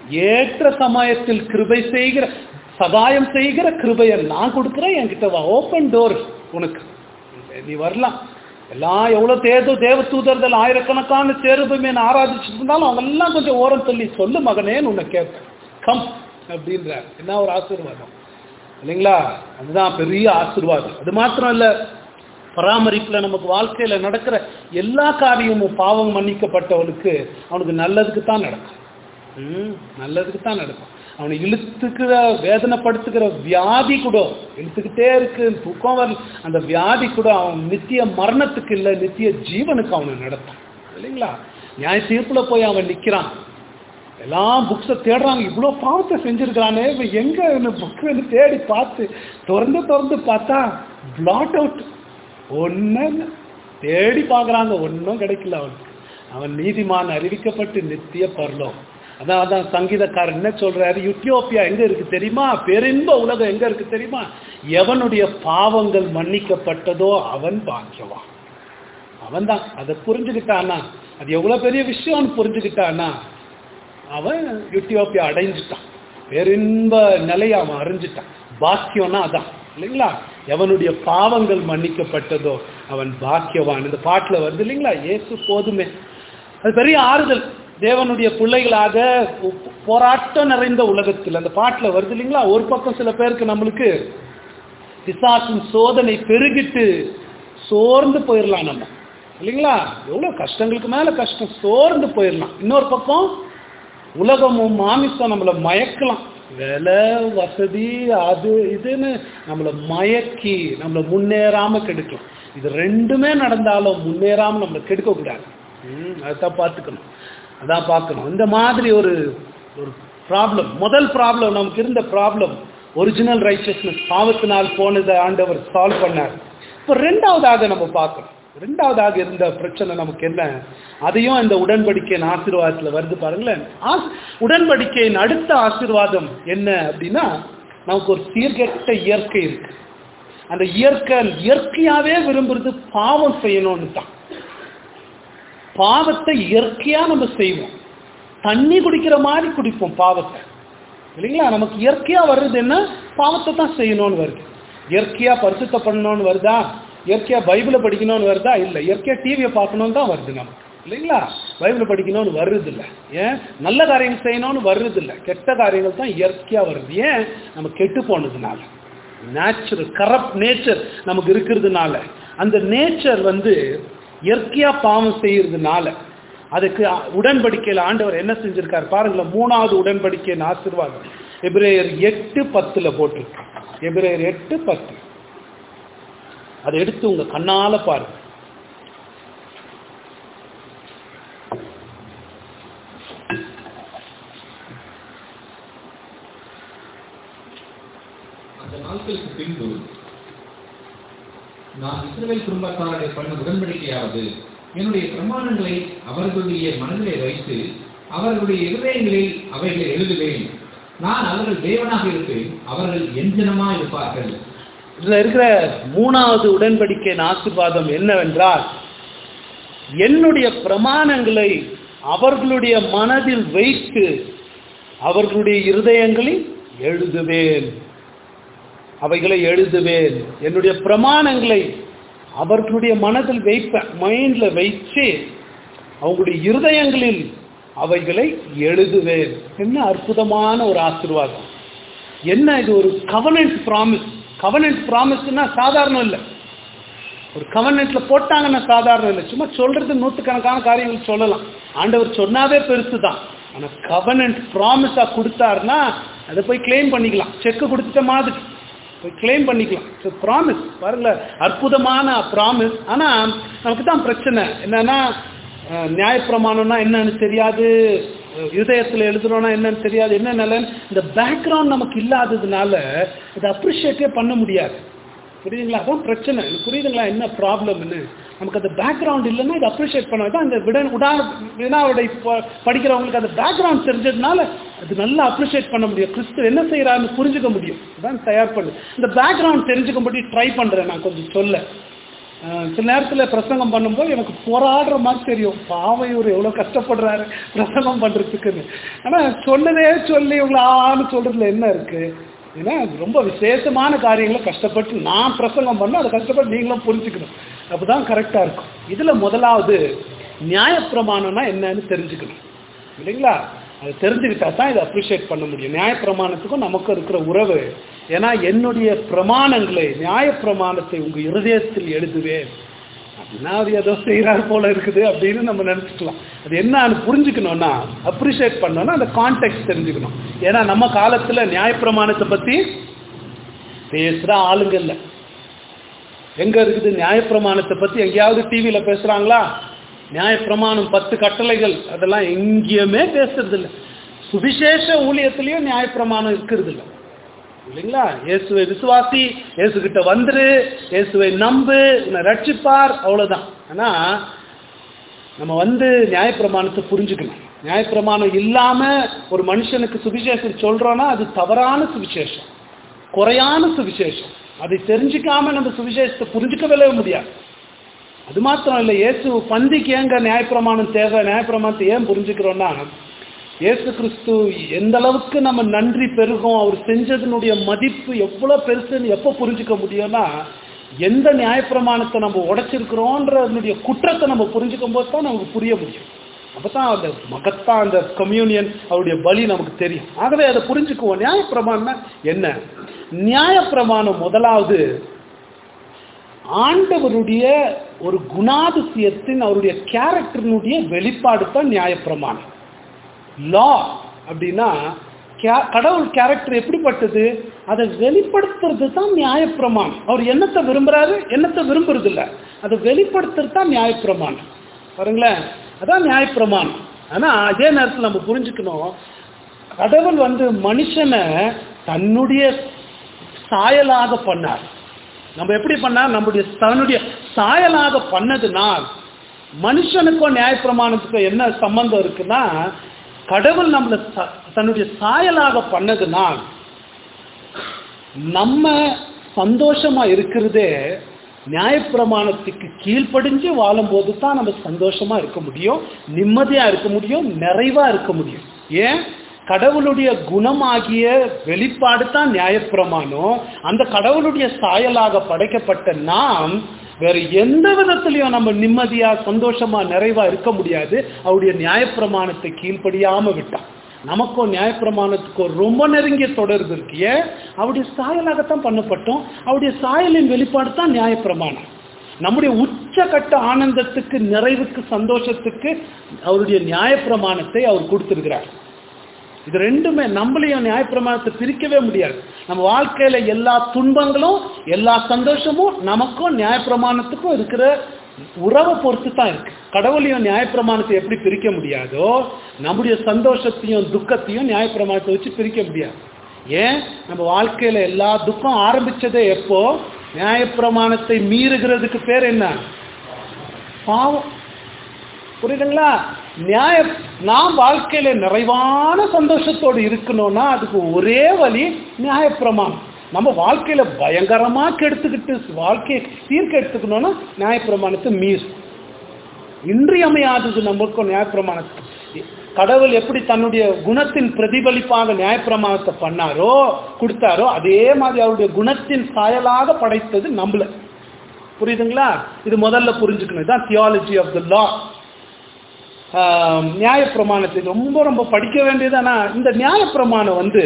ஏற்ற சமயத்தில் கிருபை செய்கிற சகாயம் செய்கிற கிருபையை நான் கொடுக்குறேன் என்கிட்ட வா ஓப்பன் டோர் உனக்கு நீ வரலாம் எல்லாம் எவ்வளவு தேர்தோ தேவ தூதர்கள் ஆயிரக்கணக்கான சேருபமே ஆராதிச்சுட்டு இருந்தாலும் அவங்க எல்லாம் கொஞ்சம் ஓரம் தள்ளி சொல்லு மகனேன்னு உன்னை கேட்பேன் கம் அப்படின்றார் என்ன ஒரு ஆசீர்வாதம் இல்லைங்களா அதுதான் பெரிய ஆசீர்வாதம் அது மாத்திரம் இல்ல பராமரிப்புல நமக்கு வாழ்க்கையில நடக்கிற எல்லா காரியமும் பாவம் மன்னிக்கப்பட்டவனுக்கு அவனுக்கு நல்லதுக்கு தான் நடக்கும் ம், நல்லதுக்கு தான் நடக்கும் அவனை இழுத்துக்கிற வேதனைப்படுத்துகிற வியாதி கூட இழுத்துக்கிட்டே இருக்கு தூக்கம் வரல அந்த வியாதி கூட அவன் நித்திய மரணத்துக்கு இல்லை நித்திய ஜீவனுக்கு அவனை நடத்தான் இல்லைங்களா நியாய தீர்ப்புல போய் அவன் நிக்கிறான் எல்லாம் புக்ஸை தேடுறாங்க இவ்வளோ பாவத்தை செஞ்சிருக்கிறானே இவன் எங்க புக்கு தேடி பார்த்து திறந்து திறந்து பார்த்தா பிளாட் அவுட் ஒன்றும் தேடி பார்க்குறாங்க ஒன்றும் கிடைக்கல அவனுக்கு அவன் நீதிமான் அறிவிக்கப்பட்டு நித்திய பரலோகம் அதான் அதான் சங்கீதக்காரன் என்ன சொல்றாரு யுத்தியோப்பியா எங்க இருக்கு தெரியுமா பெரின்ப உலகம் எங்க இருக்கு தெரியுமா எவனுடைய பாவங்கள் மன்னிக்கப்பட்டதோ அவன் பாக்கியவான் அவன் தான் அதை புரிஞ்சுக்கிட்டானா அது எவ்வளவு பெரிய விஷயம்னு புரிஞ்சுக்கிட்டானா அவன் யுத்தியோப்பியா அடைஞ்சிட்டான் பெரின்ப நிலையை அவன் அறிஞ்சிட்டான் பாக்கியம்னா அதான் இல்லைங்களா எவனுடைய பாவங்கள் மன்னிக்கப்பட்டதோ அவன் பாக்கியவான் இந்த பாட்டுல வருது இல்லைங்களா இயேசு போதுமே அது பெரிய ஆறுதல் தேவனுடைய பிள்ளைகளாக போ- போராட்டம் நிறைந்த உலகத்தில் அந்த பாட்டுல வருது இல்லைங்களா ஒரு பக்கம் சில பேருக்கு நம்மளுக்கு பிசாசின் சோதனை பெருகிட்டு சோர்ந்து போயிடலாம் நம்ம இல்லைங்களா எவ்வளவு கஷ்டங்களுக்கு மேல கஷ்டம் சோர்ந்து போயிடலாம் இன்னொரு பக்கம் உலகமும் மாமிசம் நம்மளை மயக்கலாம் விலை வசதி அது இதுன்னு நம்மளை மயக்கி நம்மளை முன்னேறாம கெடுக்கலாம் இது ரெண்டுமே நடந்தாலும் முன்னேறாம நம்மளை கெடுக்க கூடாது ம், அதைத்தான் பார்த்துக்கணும் அதான் பார்க்கணும் இந்த மாதிரி ஒரு ஒரு ப்ராப்ளம் முதல் ப்ராப்ளம் நமக்கு இருந்த ப்ராப்ளம் ஒரிஜினல் ரைச்சஸ்னஸ் பாவத்தினால் போனதை ஆண்டவர் சால்வ் பண்ணார் இப்போ ரெண்டாவதாக நம்ம பார்க்கணும் ரெண்டாவதாக இருந்த பிரச்சனை நமக்கு என்ன அதையும் இந்த உடன்படிக்கையின் ஆசீர்வாதத்தில் வருது பாருங்களேன் ஆஸ்- உடன்படிக்கையின் அடுத்த ஆசீர்வாதம் என்ன அப்படின்னா நமக்கு ஒரு சீர்கெட்ட இயற்கை இருக்கு அந்த இயற்கை இயற்கையாவே விரும்புறது பாவம் செய்யணும்னு தான் பாவத்தை இயற்கையா நம்ம செய்வோம் தண்ணி குடிக்கிற மாதிரி குடிப்போம் பாவத்தை இல்லைங்களா நமக்கு இயற்கையா வர்றது என்ன பாவத்தை தான் செய்யணும்னு வருது இயற்கையா பரிசுத்த பண்ணணும்னு வருதா இயற்கையா பைபிளை படிக்கணும்னு வருதா இல்லை இயற்கையா டிவியை பார்க்கணும்னு தான் வருது நமக்கு இல்லைங்களா பைபிளை படிக்கணும்னு வர்றது இல்லை ஏன் நல்ல காரியங்கள் செய்யணும்னு வர்றது இல்லை கெட்ட காரியங்கள் தான் இயற்கையா வருது ஏன் நம்ம கெட்டு போனதுனால நேச்சுரல் கரப்ட் நேச்சர் நமக்கு இருக்கிறதுனால அந்த நேச்சர் வந்து இயற்கையா பாவம் செய்யறதுனால அதுக்கு உடன்படிக்கையில் ஆண்டவர் என்ன செஞ்சிருக்கார் பாருங்களேன் மூணாவது உடன்படிக்கையின் ஆசீர்வாதம் எபிரேயர் எட்டு பத்துல போட்டிருக்கார் எபிரேயர் எட்டு பத்து அதை எடுத்து உங்க கண்ணால பாருங்க அந்த நாட்களுக்கு பின்பு நான் இஸ்ரவேல் குடும்பத்தாரை பண்ண உடன்படிக்கையாவது என்னுடைய பிரமாணங்களை அவர்களுடைய மனதிலே வைத்து அவர்களுடைய இருதயங்களில் அவைகளை எழுதுவேன் நான் அவர்கள் தேவனாக இருப்பேன் அவர்கள் என் ஜனமா இருப்பார்கள் இதுல இருக்கிற மூணாவது உடன்படிக்கையின் ஆசீர்வாதம் என்னவென்றால் என்னுடைய பிரமாணங்களை அவர்களுடைய மனதில் வைத்து அவர்களுடைய இருதயங்களில் எழுதுவேன் அவைகளை எழுதுவேன் என்னுடைய பிரமாணங்களை அவர்களுடைய மனதில் வைப்பேன் மைண்ட்ல வைச்சு அவங்களுடைய இருதயங்களில் அவைகளை எழுதுவேன் என்ன அற்புதமான ஒரு ஆசீர்வாதம் என்ன இது ஒரு கவனன்ட் ப்ராமிஸ் கவனன்ட் ப்ராமிஸ்னா சாதாரணம் இல்லை ஒரு கவர்னன்ட்ல போட்டாங்கன்னா சாதாரணம் இல்லை சும்மா சொல்றது நூற்றுக்கணக்கான காரியங்கள் சொல்லலாம் ஆண்டவர் சொன்னாவே பெருசு தான் ஆனால் கவர்னன்ட் ப்ராமிஸா கொடுத்தாருன்னா அதை போய் கிளைம் பண்ணிக்கலாம் செக்கு கொடுத்துட்ட மாதிரி போய் கிளைம் பண்ணிக்கலாம் ஸோ ப்ராமிஸ் பாருங்களேன் அற்புதமான ப்ராமிஸ் ஆனால் நமக்கு தான் பிரச்சனை என்னன்னா அஹ், நியாயப்பிரமாணம்னா என்னன்னு தெரியாது அஹ், இதயத்துல எழுதுறோம்னா என்னன்னு தெரியாது என்ன நிலைன்னு இந்த பேக்ரவுண்ட் நமக்கு இல்லாததுனால இதை அப்ரிஷியேட்டே பண்ண முடியாது புரியுதுங்களா அதான் பிரச்சனை எனக்கு புரியுதுங்களா என்ன ப்ராப்ளம்னு நமக்கு அந்த பேக்ரவுண்ட் இல்லைன்னா இதை அப்ரிஷியேட் பண்ண தான் இந்த விட உடா வினாவுடை ப- படிக்கிறவங்களுக்கு அந்த பேக்ரவுண்ட் தெரிஞ்சதுனால அது நல்லா அப்ரிஷியேட் பண்ண முடியும் கிறிஸ்து என்ன செய்யறாருன்னு புரிஞ்சுக்க முடியும் அதான் தயார் பண்ணு இந்த பேக்ரவுண்ட் தெரிஞ்சுக்கும்படி ட்ரை பண்றேன் நான் கொஞ்சம் சொல்ல அஹ் சில நேரத்தில் பிரசங்கம் பண்ணும்போது எனக்கு போராடுற மாதிரி தெரியும் பாவம் இவர் எவ்வளோ கஷ்டப்படுறாரு பிரசங்கம் பண்ணுறதுக்குன்னு ஆனால் சொன்னதே சொல்லி இவங்களை ஆன்னு சொல்றதுல என்ன இருக்கு ஏன்னா அது ரொம்ப விசேஷமான காரியங்களை கஷ்டப்பட்டு நான் பிரசங்கம் பண்ண அதை கஷ்டப்பட்டு நீங்களும் புரிஞ்சுக்கணும் அப்பதான் கரெக்டா இருக்கும் இதுல முதலாவது நியாயப்பிரமாணம்னா என்னன்னு தெரிஞ்சுக்கணும் இல்லைங்களா அது தெரிஞ்சுக்கிட்டா தான் இதை அப்ரிஷியேட் பண்ண முடியும் நியாயப்பிரமாணத்துக்கும் நமக்கும் இருக்கிற உறவு ஏன்னா என்னுடைய பிரமாணங்களை நியாயப்பிரமாணத்தை உங்க இருதயத்தில் எழுதுவேன் அப்படின்னா அது ஏதோ செய்கிறார் போல இருக்குது அப்படின்னு நம்ம நினச்சிக்கலாம் அது என்னன்னு புரிஞ்சுக்கணும்னா அப்ரிஷியேட் பண்ணோம்னா அந்த கான்டெக்ட் தெரிஞ்சுக்கணும் ஏன்னா நம்ம காலத்துல நியாயப்பிரமாணத்தை பத்தி பேசுற ஆளுங்க இல்லை எங்க இருக்குது நியாயப்பிரமாணத்தை பத்தி எங்கேயாவது டிவியில பேசுறாங்களா நியாயப்பிரமாணம் பத்து கட்டளைகள் அதெல்லாம் எங்கேயுமே பேசுறது இல்லை சுவிசேஷ ஊழியத்திலையும் நியாயப்பிரமாணம் இருக்கிறது இல்லை இல்லைங்களா இயேசுவை விசுவாசி இயேசு கிட்ட வந்துரு இயேசுவை நம்பு உன்னை ரட்சிப்பார் அவ்வளவுதான் ஆனா நம்ம வந்து நியாயப்பிரமாணத்தை புரிஞ்சுக்கணும் நியாயப்பிரமாணம் இல்லாம ஒரு மனுஷனுக்கு சுவிசேஷம் சொல்றோம்னா அது தவறான சுவிசேஷம் குறையான சுவிசேஷம் அதை தெரிஞ்சுக்காம நம்ம சுவிசேஷத்தை புரிஞ்சுக்கவே முடியாது அது மாத்திரம் இல்லை இயேசு பந்திக்கு ஏங்க நியாயப்பிரமாணம் தேவை நியாயப்பிரமாணத்தை ஏன் புரிஞ்சுக்கிறோம்னா இயேசு கிறிஸ்து எந்த அளவுக்கு நம்ம நன்றி பெருகும் அவர் செஞ்சதனுடைய மதிப்பு எவ்வளவு பெருசுன்னு எப்போ புரிஞ்சுக்க முடியும்னா எந்த நியாயப்பிரமாணத்தை நம்ம உடைச்சிருக்கிறோன்றதனுடைய குற்றத்தை நம்ம புரிஞ்சுக்கும் போது தான் நமக்கு புரிய முடியும் அப்பதான் அந்த மகத்தான் அந்த கம்யூனியன் அவருடைய பலி நமக்கு தெரியும் ஆகவே அதை புரிஞ்சுக்குவோம் நியாயப்பிரமாணம் என்ன நியாயப்பிரமாணம் முதலாவது ஆண்டவருடைய ஒரு குணாதிசயத்தின் அவருடைய கேரக்டரினுடைய வெளிப்பாடு தான் நியாயப்பிரமாணம் லா அப்படின்னா கடவுள் கேரக்டர் எப்படிப்பட்டது அதை வெளிப்படுத்துறது தான் நியாயப்பிரமாணம் அவர் என்னத்தை விரும்புறாரு என்னத்தை விரும்புறது இல்லை அதை வெளிப்படுத்துறது தான் நியாயப்பிரமாணம் பாருங்களேன் அதான் நியாயப்பிரமாணம் ஆனா அதே நேரத்தில் நம்ம புரிஞ்சுக்கணும் கடவுள் வந்து மனுஷனை தன்னுடைய சாயலாக பண்ணார் நம்ம எப்படி பண்ணார் நம்முடைய தன்னுடைய சாயலாக பண்ணதுனால் மனுஷனுக்கும் நியாயப்பிரமாணத்துக்கும் என்ன சம்பந்தம் இருக்குன்னா கடவுள் நம்மளை தன்னுடைய சாயலாக பண்ணதுனால் நம்ம சந்தோஷமா இருக்கிறதே நியாயப்பிரமாணத்துக்கு கீழ்ப்படிஞ்சு வாழும்போது தான் நம்ம சந்தோஷமா இருக்க முடியும் நிம்மதியா இருக்க முடியும் நிறைவா இருக்க முடியும் ஏன் கடவுளுடைய குணமாகிய வெளிப்பாடு தான் நியாயப்பிரமாணம் அந்த கடவுளுடைய சாயலாக படைக்கப்பட்ட நாம் வேற எந்த விதத்திலையும் நம்ம நிம்மதியா சந்தோஷமா நிறைவா இருக்க முடியாது அவருடைய நியாயப்பிரமாணத்தை கீழ்ப்படியாம விட்டான் நமக்கும் நியாயப்பிரமாணத்துக்கும் ரொம்ப நெருங்கிய தொடர்பு இருக்கு ஏன் அவருடைய சாயலாகத்தான் பண்ணப்பட்டோம் அவருடைய சாயலின் வெளிப்பாடு தான் நியாயப்பிரமாணம் நம்முடைய உச்சகட்ட ஆனந்தத்துக்கு நிறைவுக்கு சந்தோஷத்துக்கு அவருடைய நியாயப்பிரமாணத்தை அவர் கொடுத்திருக்கிறார் இது ரெண்டுமே நம்மளையும் நியாயப்பிரமாணத்தை பிரிக்கவே முடியாது நம்ம வாழ்க்கையில எல்லா துன்பங்களும் எல்லா சந்தோஷமும் நமக்கும் நியாயப்பிரமாணத்துக்கும் இருக்கிற உறவை பொறுத்து தான் இருக்கு கடவுளையும் நியாயப்பிரமாணத்தை எப்படி பிரிக்க முடியாதோ நம்முடைய சந்தோஷத்தையும் துக்கத்தையும் நியாயப்பிரமாணத்தை வச்சு பிரிக்க முடியாது ஏன் நம்ம வாழ்க்கையில எல்லா துக்கம் ஆரம்பிச்சதே எப்போ நியாயப்பிரமாணத்தை மீறுகிறதுக்கு பேர் என்ன பாவம் புரியுதுங்களா நியாய நாம் வாழ்க்கையில நிறைவான சந்தோஷத்தோடு இருக்கணும்னா அதுக்கு ஒரே வழி நியாயப்பிரமாணம் நம்ம வாழ்க்கையில பயங்கரமா கெடுத்துக்கிட்டு வாழ்க்கையை தீர்க்க எடுத்துக்கணும்னா நியாயப்பிரமாணத்தை மீர் இன்றியமையாதது நமக்கும் நியாயப்பிரமாணத்துக்கு கடவுள் எப்படி தன்னுடைய குணத்தின் பிரதிபலிப்பாக நியாயப்பிரமாணத்தை பண்ணாரோ கொடுத்தாரோ அதே மாதிரி அவருடைய குணத்தின் சாயலாக படைத்தது நம்மள புரியுதுங்களா இது முதல்ல புரிஞ்சுக்கணும் இதுதான் தியாலஜி ஆஃப் த லா நியாயப்பிரமாணத்தை ரொம்ப ரொம்ப படிக்க வேண்டியது ஆனா இந்த நியாயப்பிரமாணம் வந்து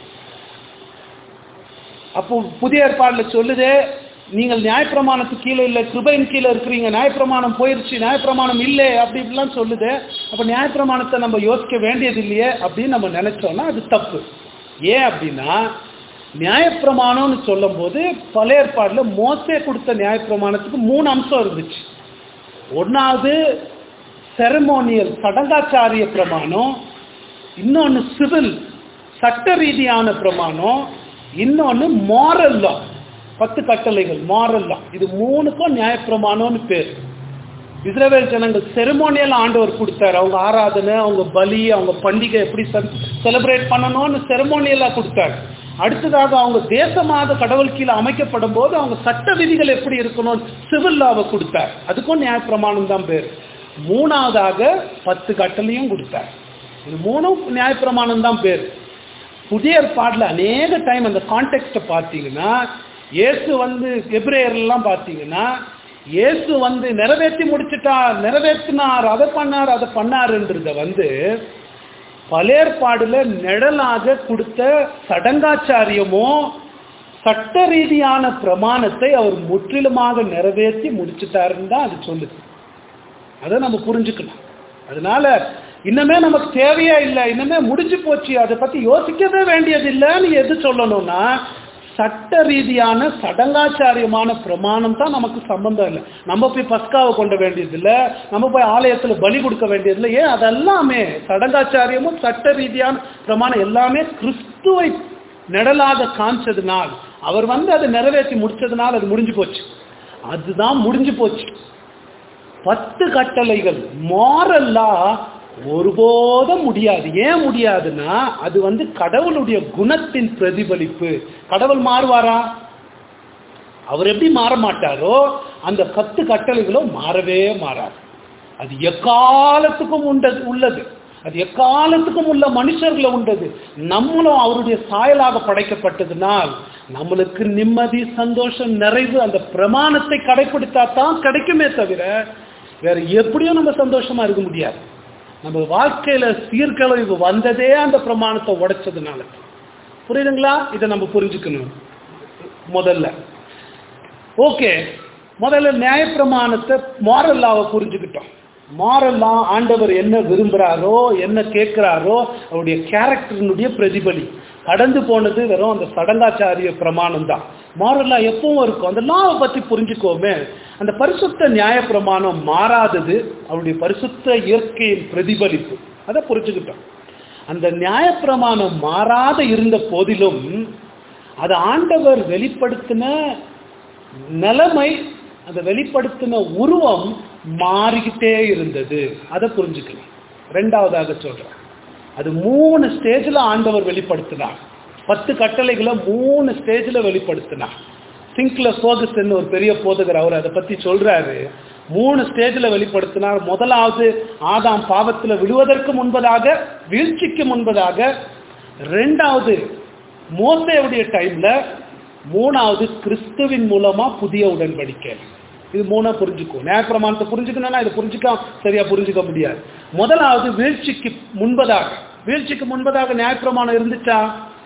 அப்போ புதிய ஏற்பாடுல சொல்லுதே நீங்கள் நியாயப்பிரமாணத்துக்கு கீழே இல்லை கிருபையின் கீழே இருக்கிறீங்க நியாயப்பிரமாணம் போயிருச்சு நியாயப்பிரமாணம் இல்லை அப்படி இப்படிலாம் சொல்லுது அப்போ நியாயப்பிரமாணத்தை நம்ம யோசிக்க வேண்டியது இல்லையே அப்படின்னு நம்ம நினைச்சோம்னா அது தப்பு ஏன் அப்படின்னா நியாயப்பிரமாணம்னு சொல்லும் போது பல ஏற்பாடுல மோசே கொடுத்த நியாயப்பிரமாணத்துக்கு மூணு அம்சம் இருந்துச்சு ஒன்னாவது செரமோனியல் சடங்காச்சாரிய பிரமாணம் இன்னொன்று சிவில் சட்ட ரீதியான பிரமாணம் இன்னொன்று மாரல் லா பத்து கட்டளைகள் மாரல் லா இது மூணுக்கும் நியாயப்பிரமாணம்னு பேர் இஸ்ரேல் ஜனங்கள் செரமோனியல் ஆண்டவர் கொடுத்தாரு அவங்க ஆராதனை அவங்க பலி அவங்க பண்டிகை எப்படி செலிப்ரேட் பண்ணணும்னு செரமோனியலா கொடுத்தாரு அடுத்ததாக அவங்க தேசமாக கடவுள் கீழே அமைக்கப்படும் போது அவங்க சட்ட விதிகள் எப்படி இருக்கணும் சிவில் லாவை கொடுத்தார் அதுக்கும் நியாயப்பிரமாணம் தான் பேர் மூணாவதாக பத்து கட்டளையும் கொடுத்தார் இது மூணும் நியாயப்பிரமாணம் தான் பேர் புதிய ஏற்பாட்டில் அநேக டைம் அந்த கான்டெக்ட்டை பார்த்தீங்கன்னா இயேசு வந்து எப்ரேயர்லாம் பார்த்தீங்கன்னா இயேசு வந்து நிறைவேற்றி முடிச்சிட்டார் நிறைவேற்றினார் அதை பண்ணார் அதை பண்ணாருன்றத வந்து பலேற்பாடுல நிழலாக கொடுத்த சடங்காச்சாரியமோ சட்ட ரீதியான பிரமாணத்தை அவர் முற்றிலுமாக நிறைவேற்றி முடிச்சிட்டாருன்னு தான் அது சொல்லுது அதை நம்ம புரிஞ்சுக்கணும் அதனால இன்னமே நமக்கு தேவையே இல்லை இன்னமே முடிஞ்சு போச்சு அதை பத்தி யோசிக்கவே வேண்டியது இல்லைன்னு எது சொல்லணும்னா சட்ட ரீதியான சடங்காச்சாரியமான பிரமாணம் தான் நமக்கு சம்பந்தம் இல்லை நம்ம போய் பஸ்காவை கொண்ட வேண்டியது இல்லை நம்ம போய் ஆலயத்துல பலி கொடுக்க வேண்டியது இல்லை ஏன் அதெல்லாமே சடங்காச்சாரியமும் சட்ட ரீதியான பிரமாணம் எல்லாமே கிறிஸ்துவை நிழலாக காமிச்சதுனால் அவர் வந்து அதை நிறைவேற்றி முடிச்சதுனால் அது முடிஞ்சு போச்சு அதுதான் முடிஞ்சு போச்சு பத்து கட்டளைகள் மாறல்லா ஒருபோதும் முடியாது ஏன் முடியாதுன்னா அது வந்து கடவுளுடைய குணத்தின் பிரதிபலிப்பு கடவுள் மாறுவாரா அவர் எப்படி மாற மாட்டாரோ அந்த பத்து கட்டளைகளும் மாறவே மாறாது அது எக்காலத்துக்கும் உண்டது உள்ளது அது எக்காலத்துக்கும் உள்ள மனுஷர்களை உண்டது நம்மளும் அவருடைய சாயலாக படைக்கப்பட்டதுனால் நம்மளுக்கு நிம்மதி சந்தோஷம் நிறைவு அந்த பிரமாணத்தை கடைபிடித்தா தான் கிடைக்குமே தவிர வேற எப்படியும் நம்ம சந்தோஷமா இருக்க முடியாது நம்ம வாழ்க்கையில சீர்கழிவு வந்ததே அந்த பிரமாணத்தை உடைச்சதுனால புரியுதுங்களா இதை நம்ம புரிஞ்சுக்கணும் முதல்ல ஓகே முதல்ல நியாயப்பிரமாணத்தை மாரல்லாவை புரிஞ்சுக்கிட்டோம் மாரல்லா ஆண்டவர் என்ன விரும்புகிறாரோ என்ன கேட்குறாரோ அவருடைய கேரக்டரினுடைய பிரதிபலி கடந்து போனது வெறும் அந்த சடங்காச்சாரிய பிரமாணம் தான் மாரல்லா எப்பவும் இருக்கும் அந்த லாவை பற்றி புரிஞ்சுக்கோமே அந்த பரிசுத்த நியாயப்பிரமாணம் மாறாதது அவருடைய பரிசுத்த இயற்கையின் பிரதிபலிப்பு அதை புரிஞ்சுக்கிட்டோம் அந்த நியாயப்பிரமாணம் மாறாத இருந்த போதிலும் அது ஆண்டவர் வெளிப்படுத்தின நிலைமை அந்த வெளிப்படுத்தின உருவம் மாறிக்கிட்டே இருந்தது அதை புரிஞ்சுக்கலாம் ரெண்டாவதாக சொல்றேன் அது மூணு ஸ்டேஜில் ஆண்டவர் வெளிப்படுத்தினார் பத்து கட்டளைகளை மூணு ஸ்டேஜில் வெளிப்படுத்தினார் சிங்க்ல ஃபோகஸ்ன்னு ஒரு பெரிய போதகர் அவர் அதை பற்றி சொல்றாரு மூணு ஸ்டேஜில் வெளிப்படுத்தினார் முதலாவது ஆதாம் பாவத்தில் விழுவதற்கு முன்பதாக வீழ்ச்சிக்கு முன்பதாக ரெண்டாவது மோசையுடைய டைம்ல மூணாவது கிறிஸ்துவின் மூலமா புதிய உடன்படிக்கை இது மூணா புரிஞ்சுக்கும் நியாயப்பிரமாணத்தை புரிஞ்சுக்கணும்னா இதை புரிஞ்சுக்க சரியா புரிஞ்சுக்க முடியாது முதலாவது வீழ்ச்சிக்கு முன்பதாக வீழ்ச்சிக்கு முன்பதாக நியாயப்பிரமாணம் இருந்துச்சா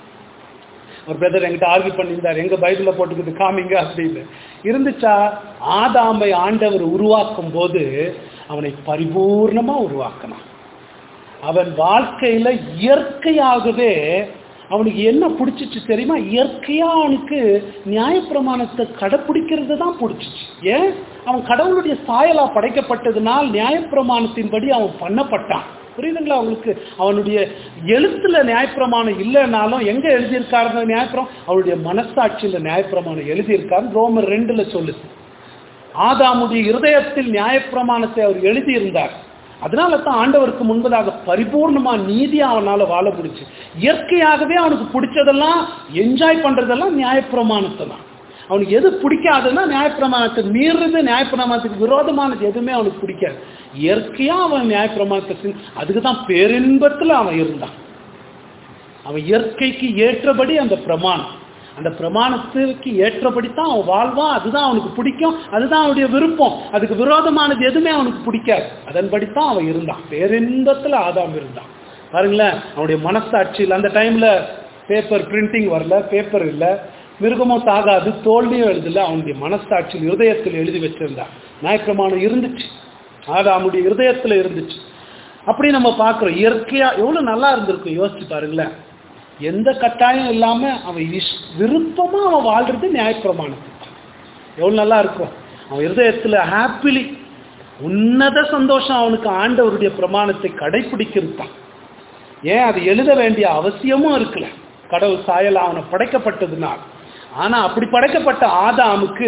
ஒரு பிரதர் என்கிட்ட ஆர்கியூ பண்ணியிருந்தார் எங்க பைபிள போட்டுக்கிட்டு காமிங்க அப்படின்னு இருந்துச்சா ஆதாமை ஆண்டவர் உருவாக்கும் போது அவனை பரிபூர்ணமா உருவாக்கணும் அவன் வாழ்க்கையில இயற்கையாகவே அவனுக்கு என்ன பிடிச்சிச்சு தெரியுமா இயற்கையா அவனுக்கு நியாயப்பிரமாணத்தை கடைப்பிடிக்கிறது தான் பிடிச்சிச்சு ஏன் அவன் கடவுளுடைய சாயலா படைக்கப்பட்டதுனால் நியாயப்பிரமாணத்தின்படி அவன் பண்ணப்பட்டான் புரியுதுங்களா அவங்களுக்கு அவனுடைய எழுத்துல நியாயப்பிரமாணம் இல்லைனாலும் எங்க எழுதியிருக்காரு நியாயப்பிரம் அவருடைய மனசாட்சியில் நியாயப்பிரமாணம் எழுதியிருக்காரு ரோமர் ரெண்டுல சொல்லுது ஆதாமுடைய இருதயத்தில் நியாயப்பிரமாணத்தை அவர் எழுதியிருந்தார் அதனால தான் ஆண்டவருக்கு முன்பதாக பரிபூர்ணமா நீதியா அவனால வாழ முடிச்சு இயற்கையாகவே அவனுக்கு பிடிச்சதெல்லாம் என்ஜாய் பண்றதெல்லாம் நியாயப்பிரமாணத்தை தான் அவனுக்கு எது பிடிக்காதுன்னா நியாயப்பிரமாணத்தை மீறுறது நியாயப்பிரமாணத்துக்கு விரோதமானது எதுவுமே அவனுக்கு பிடிக்காது இயற்கையா அவன் நியாயப்பிரமாணத்தை அதுக்கு தான் பேரின்பத்தில் அவன் இருந்தான் அவன் இயற்கைக்கு ஏற்றபடி அந்த பிரமாணம் அந்த பிரமாணத்துக்கு ஏற்றபடி தான் அவன் வாழ்வான் அதுதான் அவனுக்கு பிடிக்கும் அதுதான் அவனுடைய விருப்பம் அதுக்கு விரோதமானது எதுவுமே அவனுக்கு பிடிக்காது அதன்படி தான் அவன் இருந்தான் பேரின்பத்தில் ஆதாம் இருந்தான் பாருங்களேன் அவனுடைய மனசாட்சியில் அந்த டைம்ல பேப்பர் பிரிண்டிங் வரல பேப்பர் இல்லை மிருகமும் தாகாது தோல்வியும் எழுதல அவனுடைய மனசாட்சியில் இருதயத்தில் எழுதி வச்சிருந்தான் நியாயப்பிரமாணம் இருந்துச்சு ஆதாமுடைய இருதயத்தில் இருந்துச்சு அப்படி நம்ம பார்க்குறோம் இயற்கையா எவ்வளோ நல்லா இருந்திருக்கும் யோசிச்சு பாருங்களேன் எந்த கட்டாயம் இல்லாம அவன் இஷ் விருப்பமா அவன் வாழ்றது நியாயப்பிரமாணத்துக்கு எவ்வளவு நல்லா இருக்கும் அவன் இருதயத்துல ஹாப்பிலி உன்னத சந்தோஷம் அவனுக்கு ஆண்டவருடைய பிரமாணத்தை கடைபிடிக்கிறது தான் ஏன் அது எழுத வேண்டிய அவசியமும் இருக்குல்ல கடவுள் சாயல் அவனை படைக்கப்பட்டதுனால் ஆனா அப்படி படைக்கப்பட்ட ஆதாமுக்கு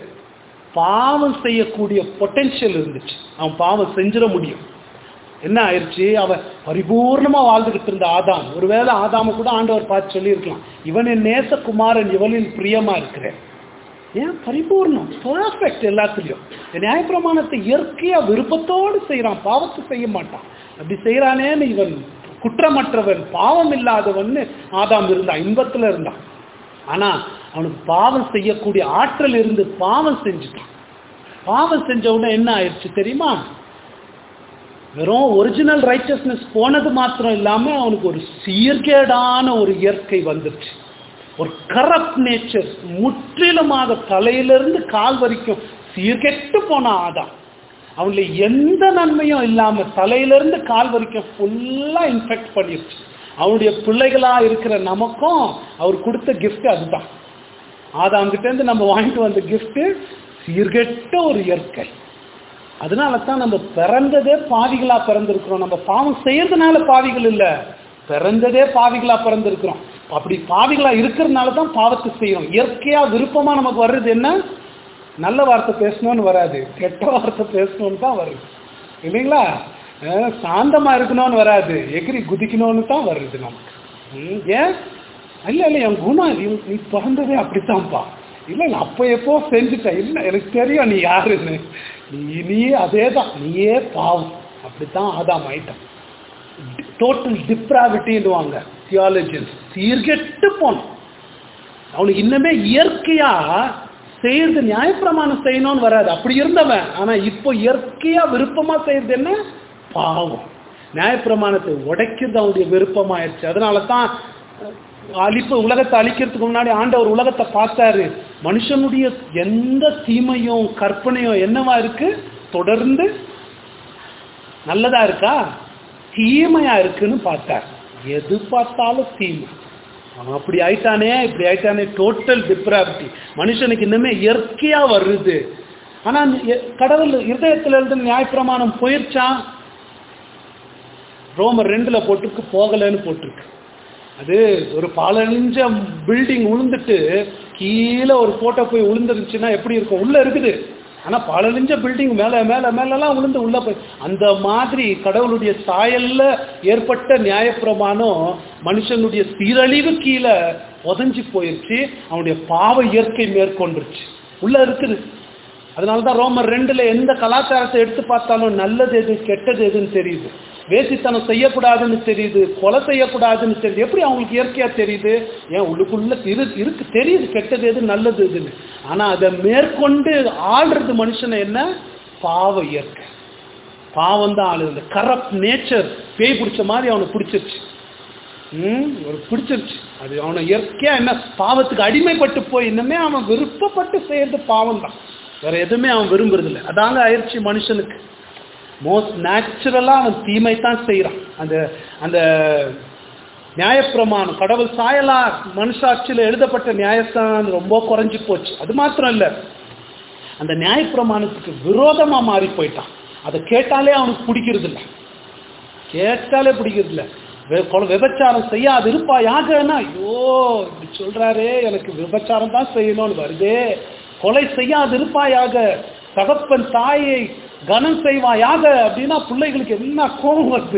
பாவம் செய்யக்கூடிய பொட்டென்ஷியல் இருந்துச்சு அவன் பாவம் செஞ்சிட முடியும் என்ன ஆயிடுச்சு அவன் பரிபூர்ணமா வாழ்ந்துகிட்டு இருந்த ஆதாம் ஒருவேளை ஆதாம கூட ஆண்டவர் பார்த்து சொல்லியிருக்கலாம் இவன் என் நேசகுமாரன் இவளில் பிரியமா இருக்கிறேன் ஏன் பரிபூர்ணம் பர்ஃபெக்ட் எல்லாத்துலயும் நியாயப்பிரமாணத்தை இயற்கையா விருப்பத்தோடு செய்யறான் பாவத்தை செய்ய மாட்டான் அப்படி செய்யறானேன்னு இவன் குற்றமற்றவன் பாவம் இல்லாதவன்னு ஆதாம் இருந்தான் இன்பத்துல இருந்தான் ஆனா அவனுக்கு பாவம் செய்யக்கூடிய ஆற்றல் இருந்து பாவம் செஞ்சுட்டான் பாவம் செஞ்ச உடனே என்ன ஆயிடுச்சு தெரியுமா வெறும் ஒரிஜினல் ரைச்சஸ்னஸ் போனது மாத்திரம் இல்லாம அவனுக்கு ஒரு சீர்கேடான ஒரு இயற்கை வந்துருச்சு ஒரு கரப்ட் நேச்சர் முற்றிலுமாக தலையிலிருந்து கால் வரைக்கும் சீர்கெட்டு போன ஆதாம் அவனுடைய எந்த நன்மையும் இல்லாம தலையிலிருந்து கால் வரைக்கும் ஃபுல்லா இன்ஃபெக்ட் பண்ணிருச்சு அவனுடைய பிள்ளைகளா இருக்கிற நமக்கும் அவர் கொடுத்த gift அதுதான் ஆதாம் கிட்ட இருந்து நம்ம வாங்கிட்டு வந்த gift சீர்கெட்ட ஒரு இயற்கை அதனால தான் நம்ம பிறந்ததே பாவிகளா பிறந்திருக்கிறோம் நம்ம பாவம் செய்யறதுனால பாவிகள் இல்ல பிறந்ததே பாவிகளா பிறந்திருக்கிறோம் அப்படி பாவிகளா இருக்கிறதுனால தான் பாவத்தை செய்யறோம் இயற்கையா விருப்பமா நமக்கு வர்றது என்ன நல்ல வார்த்தை பேசணும்னு வராது கெட்ட வார்த்தை பேசணும்னு தான் வருது இல்லைங்களா அஹ் சாந்தமா இருக்கணும்னு வராது எகிரி குதிக்கணும்னு தான் வருது நமக்கு ம், ஏன் இல்ல இல்ல என் குணம் நீ நீ பிறந்ததே அப்படித்தான்ப்பா இல்ல நான் அப்ப எப்போ செஞ்சுட்டேன் இல்ல எனக்கு தெரியும் நீ யாருன்னு நீ நீ அதே தான் நீயே பாவம் அப்படித்தான் ஆதாம் ஆயிட்டான் டோட்டல் டிப்ராவிட்டின்னுவாங்க தியாலஜியன்ஸ் சீர்கெட்டு போனோம் அவனுக்கு இன்னுமே இயற்கையா செய்யறது நியாயப்பிரமாணம் செய்யணும்னு வராது அப்படி இருந்தவன் ஆனா இப்போ இயற்கையா விருப்பமா செய்யறது என்ன பாவம் நியாயப்பிரமாணத்தை உடைக்கிறது அவனுடைய விருப்பமாயிருச்சு அதனால தான் அழிப்பு உலகத்தை அழிக்கிறதுக்கு முன்னாடி ஆண்டவர் உலகத்தை பார்த்தாரு மனுஷனுடைய எந்த தீமையும் கற்பனையும் என்னவா இருக்கு தொடர்ந்து நல்லதா இருக்கா தீமையா இருக்குன்னு பார்த்தார் எது பார்த்தாலும் தீமை அவன் அப்படி ஆயிட்டானே இப்படி ஆயிட்டானே டோட்டல் டிப்ராவிட்டி மனுஷனுக்கு இன்னுமே இயற்கையா வருது ஆனா எ- கடவுள் இருதயத்துல இருந்து நியாயப்பிரமாணம் போயிருச்சா ரோமர் ரெண்டுல போட்டிருக்கு போகலைன்னு போட்டிருக்கு அது ஒரு பாலழிஞ்ச பில்டிங் உளுந்துட்டு கீழே ஒரு போட்டோ போய் விழுந்துருச்சுன்னா எப்படி இருக்கும் உள்ள இருக்குது ஆனா பாலழிஞ்ச பில்டிங் மேல மேல மேலெல்லாம் விழுந்து உள்ள போய் அந்த மாதிரி கடவுளுடைய சாயல்ல ஏற்பட்ட நியாயப்பிரமாணம் மனுஷனுடைய சீரழிவு கீழே உதஞ்சி போயிருச்சு அவனுடைய பாவ இயற்கை மேற்கொண்டுருச்சு உள்ள இருக்குது அதனாலதான் ரோமர் ரெண்டுல எந்த கலாச்சாரத்தை எடுத்து பார்த்தாலும் நல்லது எது கெட்டது எதுன்னு தெரியுது வேசித்தனம் செய்யக்கூடாதுன்னு தெரியுது கொலை செய்யக்கூடாதுன்னு தெரியுது எப்படி அவங்களுக்கு இயற்கையா தெரியுது ஏன் உள்ளுக்குள்ள இரு இருக்கு தெரியுது கெட்டது எது நல்லது எதுன்னு ஆனா அதை மேற்கொண்டு ஆள்றது மனுஷனை என்ன பாவ இயற்கை பாவம் தான் ஆளுது இந்த கரப்ட் நேச்சர் பேய் பிடிச்ச மாதிரி அவனுக்கு பிடிச்சிருச்சு ம் ஒரு பிடிச்சிருச்சு அது அவனை இயற்கையா என்ன பாவத்துக்கு அடிமைப்பட்டு போய் இன்னுமே அவன் விருப்பப்பட்டு செய்யறது பாவம் தான் வேற எதுவுமே அவன் விரும்புறது இல்லை அதாங்க ஆயிடுச்சு மனுஷனுக்கு மோஸ்ட் நேச்சுரலா அவன் தீமை தான் செய்யறான் அந்த அந்த நியாயப்பிரமாணம் கடவுள் சாயலா மனுஷாட்சியில் எழுதப்பட்ட நியாயஸ்தானம் ரொம்ப குறைஞ்சு போச்சு அது மாத்திரம் இல்ல அந்த நியாயப்பிரமாணத்துக்கு விரோதமா மாறி போயிட்டான் அதை கேட்டாலே அவனுக்கு பிடிக்கிறது இல்லை கேட்டாலே பிடிக்கிறது இல்லை வெ- கொலை- விபச்சாரம் செய்யாது இருப்பா யாகன்னா ஐயோ இப்படி சொல்றாரே எனக்கு விபச்சாரம் தான் செய்யணும்னு வருதே கொலை செய்யாது இருப்பாயாக தகப்பன் தாயை கனம் செய்வாயாக அப்படின்னா பிள்ளைகளுக்கு என்ன கோபம் வருது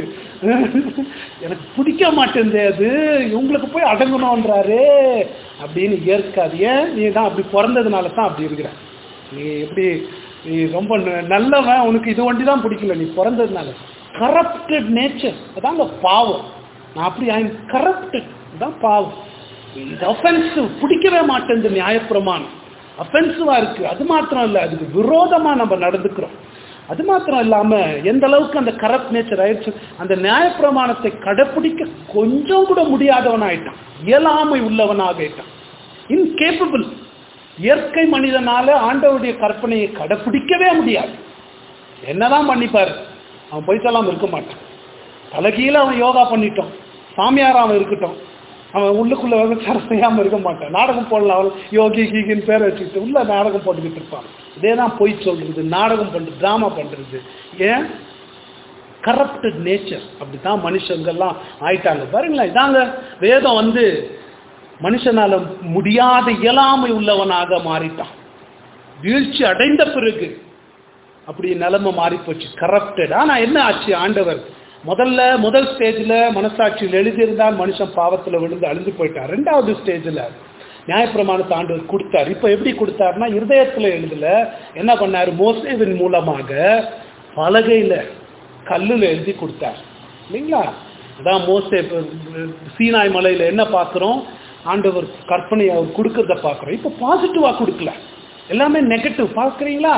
எனக்கு பிடிக்க மாட்டேங்குது அது இவங்களுக்கு போய் அடங்கணுன்றாரு அப்படின்னு ஏற்காது ஏன் நீ தான் அப்படி பிறந்ததுனால தான் அப்படி இருக்கிற நீ எப்படி நீ ரொம்ப ந- நல்லவன் உனக்கு இது ஒண்டி தான் பிடிக்கல நீ பிறந்ததுனால கரப்டட் நேச்சர் அதாங்க பாவம் நான் அப்படி ஐ கரப்டட் தான் பாவம் இது அஃபென்சிவ் பிடிக்கவே மாட்டேங்குது நியாயப்பிரமாணம் அஃபென்சிவா இருக்கு அது மாத்திரம் இல்லை அதுக்கு விரோதமா நம்ம நடந்துக்கிறோம் அது மாத்திரம் இல்லாம எந்த அளவுக்கு அந்த கரப்ட் நேச்சர் ஆயிடுச்சு அந்த நியாயப்பிரமாணத்தை கடைப்பிடிக்க கொஞ்சம் கூட முடியாதவன் ஆயிட்டான் இயலாமை உள்ளவனாக ஆயிட்டான் இன்கேப்பபிள் இயற்கை மனிதனால ஆண்டவருடைய கற்பனையை கடைப்பிடிக்கவே முடியாது என்னதான் பண்ணிப்பாரு அவன் பொய்த்தெல்லாம் இருக்க மாட்டான் தலைகீழ அவன் யோகா பண்ணிட்டோம் சாமியார் அவன் இருக்கட்டும் அவன் உள்ளுக்குள்ள விபச்சாரம் செய்யாம இருக்க மாட்டான் நாடகம் போடலாம் அவன் யோகி கீகின்னு பேரை வச்சுக்கிட்டு உள்ள நாடகம் போட்டுக்கிட்டு இருப்பான் இதே தான் பொய் சொல்றது நாடகம் பண்றது டிராமா பண்றது ஏன் கரப்டட் நேச்சர் அப்படித்தான் மனுஷங்கள்லாம் ஆயிட்டாங்க பாருங்களேன் இதாங்க வேதம் வந்து மனுஷனால முடியாத இயலாமை உள்ளவனாக மாறிட்டான் வீழ்ச்சி அடைந்த பிறகு அப்படி நிலைமை மாறி போச்சு கரப்டட் ஆனா என்ன ஆச்சு ஆண்டவர் முதல்ல முதல் ஸ்டேஜ்ல மனசாட்சியில் எழுதியிருந்தால் மனுஷன் பாவத்துல விழுந்து அழிந்து போயிட்டான் ரெண்டாவது ஸ்டேஜ்ல நியாயப்பிரமாணத்தை ஆண்டவர் கொடுத்தார் இப்ப எப்படி கொடுத்தாருன்னா இருதயத்துல எழுதல என்ன பண்ணாரு மோசேவின் மூலமாக பலகையில கல்லுல எழுதி கொடுத்தார் இல்லைங்களா அதான் மோசே இப்ப, சீனாய் மலையில என்ன பார்க்கிறோம் ஆண்டவர் கற்பனை அவர் கொடுக்கறத பார்க்கிறோம் இப்ப பாசிட்டிவா கொடுக்கல எல்லாமே நெகட்டிவ் பார்க்குறீங்களா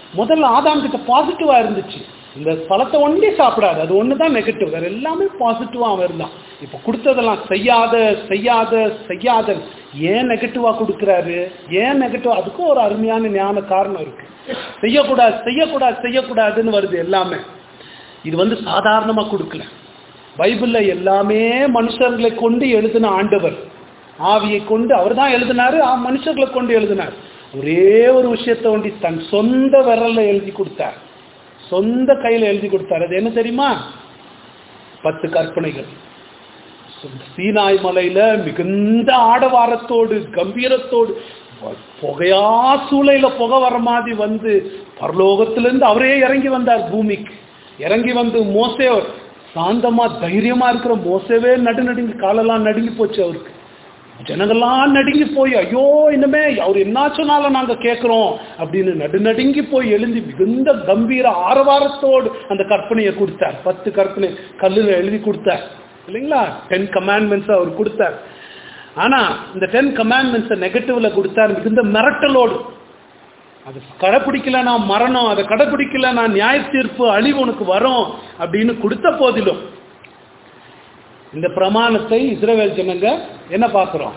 முதல்ல ஆதாம் கிட்ட பாசிட்டிவா இருந்துச்சு இந்த பழத்தை ஒன்றே சாப்பிடாது அது ஒன்று தான் நெகட்டிவ் வேற எல்லாமே பாசிட்டிவாக அவன் இருந்தான் இப்போ கொடுத்ததெல்லாம் செய்யாத செய்யாத செய்யாத ஏன் நெகட்டிவாக கொடுக்குறாரு ஏன் நெகட்டிவ் அதுக்கும் ஒரு அருமையான ஞான காரணம் இருக்கு செய்யக்கூடாது செய்யக்கூடாது செய்யக்கூடாதுன்னு வருது எல்லாமே இது வந்து சாதாரணமாக கொடுக்கல பைபிளில் எல்லாமே மனுஷர்களை கொண்டு எழுதின ஆண்டவர் ஆவியை கொண்டு அவர் தான் எழுதினாரு ஆ, மனுஷர்களை கொண்டு எழுதினார் ஒரே ஒரு விஷயத்தை ஒண்டி தன் சொந்த விரல்ல எழுதி கொடுத்தார் சொந்த கையில எழுதி கொடுத்தார் அது என்ன தெரியுமா பத்து கற்பனைகள் சீனாய் மலையில மிகுந்த ஆடவாரத்தோடு கம்பீரத்தோடு புகையா சூளையில புகை வர மாதிரி வந்து பரலோகத்திலிருந்து அவரே இறங்கி வந்தார் பூமிக்கு இறங்கி வந்து மோசே சாந்தமா தைரியமா இருக்கிற மோசவே நடு நடுங்கி காலெல்லாம் நடுங்கி போச்சு அவருக்கு ஜனங்கள்லாம் நடுங்கி போய் ஐயோ இனிமே அவர் என்ன சொன்னாலும் நாங்க கேட்கிறோம் அப்படின்னு நடுநடுங்கி போய் எழுந்தி மிகுந்த கம்பீர ஆரவாரத்தோடு அந்த கற்பனையை கொடுத்தார் பத்து கற்பனை கல்லுல எழுதி கொடுத்தார் இல்லைங்களா டென் கமாண்ட்மெண்ட்ஸ் அவர் கொடுத்தார் ஆனா இந்த டென் கமாண்ட்மெண்ட்ஸை நெகட்டிவ்ல கொடுத்தார் மிகுந்த மிரட்டலோடு அது கடைப்பிடிக்கல நான் மரணம் அதை கடைப்பிடிக்கல நான் நியாய தீர்ப்பு அழிவு உனக்கு வரும் அப்படின்னு கொடுத்த போதிலும் இந்த பிரமாணத்தை இஸ்ரவேல் ஜனங்க என்ன பார்க்கிறோம்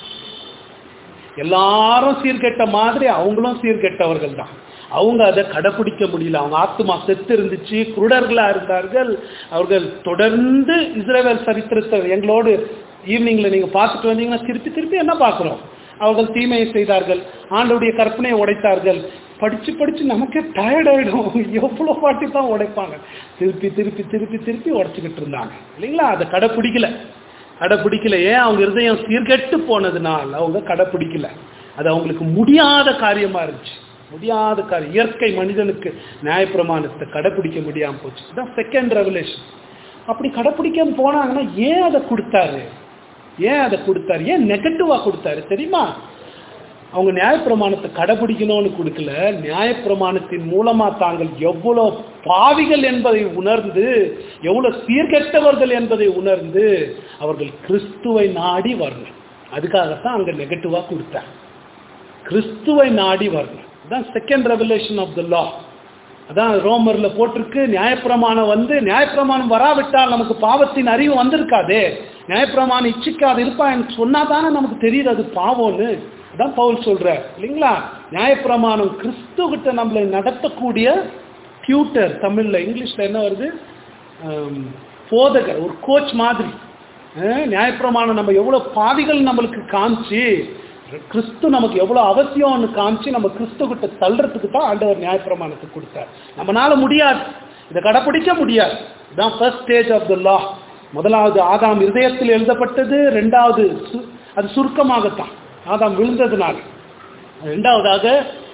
எல்லாரும் சீர்கெட்ட மாதிரி அவங்களும் சீர்கெட்டவர்கள் தான் அவங்க அதை கடைப்பிடிக்க முடியல அவங்க ஆத்துமா செத்து இருந்துச்சு குருடர்களா இருந்தார்கள் அவர்கள் தொடர்ந்து இஸ்ரேவேல் சரித்திரத்தை எங்களோடு ஈவினிங்ல நீங்க பார்த்துட்டு வந்தீங்கன்னா திருப்பி திருப்பி என்ன பார்க்கிறோம் அவர்கள் தீமையை செய்தார்கள் ஆண்டவுடைய கற்பனையை உடைத்தார்கள் படிச்சு படிச்சு நமக்கே டயர்ட் ஆயிடும் எவ்வளோ வாட்டி தான் உடைப்பாங்க திருப்பி திருப்பி திருப்பி திருப்பி உடைச்சுக்கிட்டு இருந்தாங்க இல்லைங்களா அதை கடைப்பிடிக்கல கடைப்பிடிக்கல ஏன் அவங்க இருதயம் சீர்கெட்டு போனதுனால அவங்க கடைப்பிடிக்கல அது அவங்களுக்கு முடியாத காரியமா இருந்துச்சு முடியாத காரியம் இயற்கை மனிதனுக்கு நியாயப்பிரமாணத்தை கடைப்பிடிக்க முடியாம போச்சு இதுதான் செகண்ட் ரெவலேஷன் அப்படி கடைப்பிடிக்காம போனாங்கன்னா ஏன் அதை கொடுத்தாரு ஏன் அதை கொடுத்தாரு ஏன் நெகட்டிவா கொடுத்தாரு தெரியுமா அவங்க நியாயப்பிரமாணத்தை கடைபிடிக்கணும்னு கொடுக்கல நியாயப்பிரமாணத்தின் மூலமா தாங்கள் எவ்வளவு பாவிகள் என்பதை உணர்ந்து எவ்வளவு சீர்கெட்டவர்கள் என்பதை உணர்ந்து அவர்கள் கிறிஸ்துவை நாடி வரணும் அதுக்காகத்தான் அங்க நெகட்டிவா கொடுத்தார் கிறிஸ்துவை நாடி வரணும் அதான் second revelation of the law அதான் ரோமர்ல போட்டிருக்கு நியாயப்பிரமாணம் வந்து நியாயப்பிரமாணம் வராவிட்டால் நமக்கு பாவத்தின் அறிவு வந்திருக்காதே நியாயப்பிரமாணம் இச்சிக்காது இருப்பா எனக்கு சொன்னா தானே நமக்கு தெரியுது அது பாவம்னு அதான் பவுல் சொல்ற இல்லைங்களா நியாயப்பிரமாணம் கிறிஸ்து கிட்ட நம்மளை நடத்தக்கூடிய டியூட்டர் தமிழ்ல இங்கிலீஷ்ல என்ன வருது ஆம், போதகர் ஒரு கோச் மாதிரி அஹ், நியாயப்பிரமாணம் நம்ம எவ்வளவு பாவிகள் நம்மளுக்கு காமிச்சு கிறிஸ்து நமக்கு எவ்வளவு அவசியம்னு காமிச்சு நம்ம கிறிஸ்து கிட்ட தள்ளுறதுக்கு தான் ஆண்டவர் நியாயப்பிரமாணத்தை கொடுத்தார் நம்மனால முடியாது இதை கடைப்பிடிக்க முடியாது இதான் first stage of the law முதலாவது ஆதாம் இருதயத்தில் எழுதப்பட்டது ரெண்டாவது சு- அது சுருக்கமாகத்தான் ஆதாம் விழுந்ததுனால ரெண்டாவதாக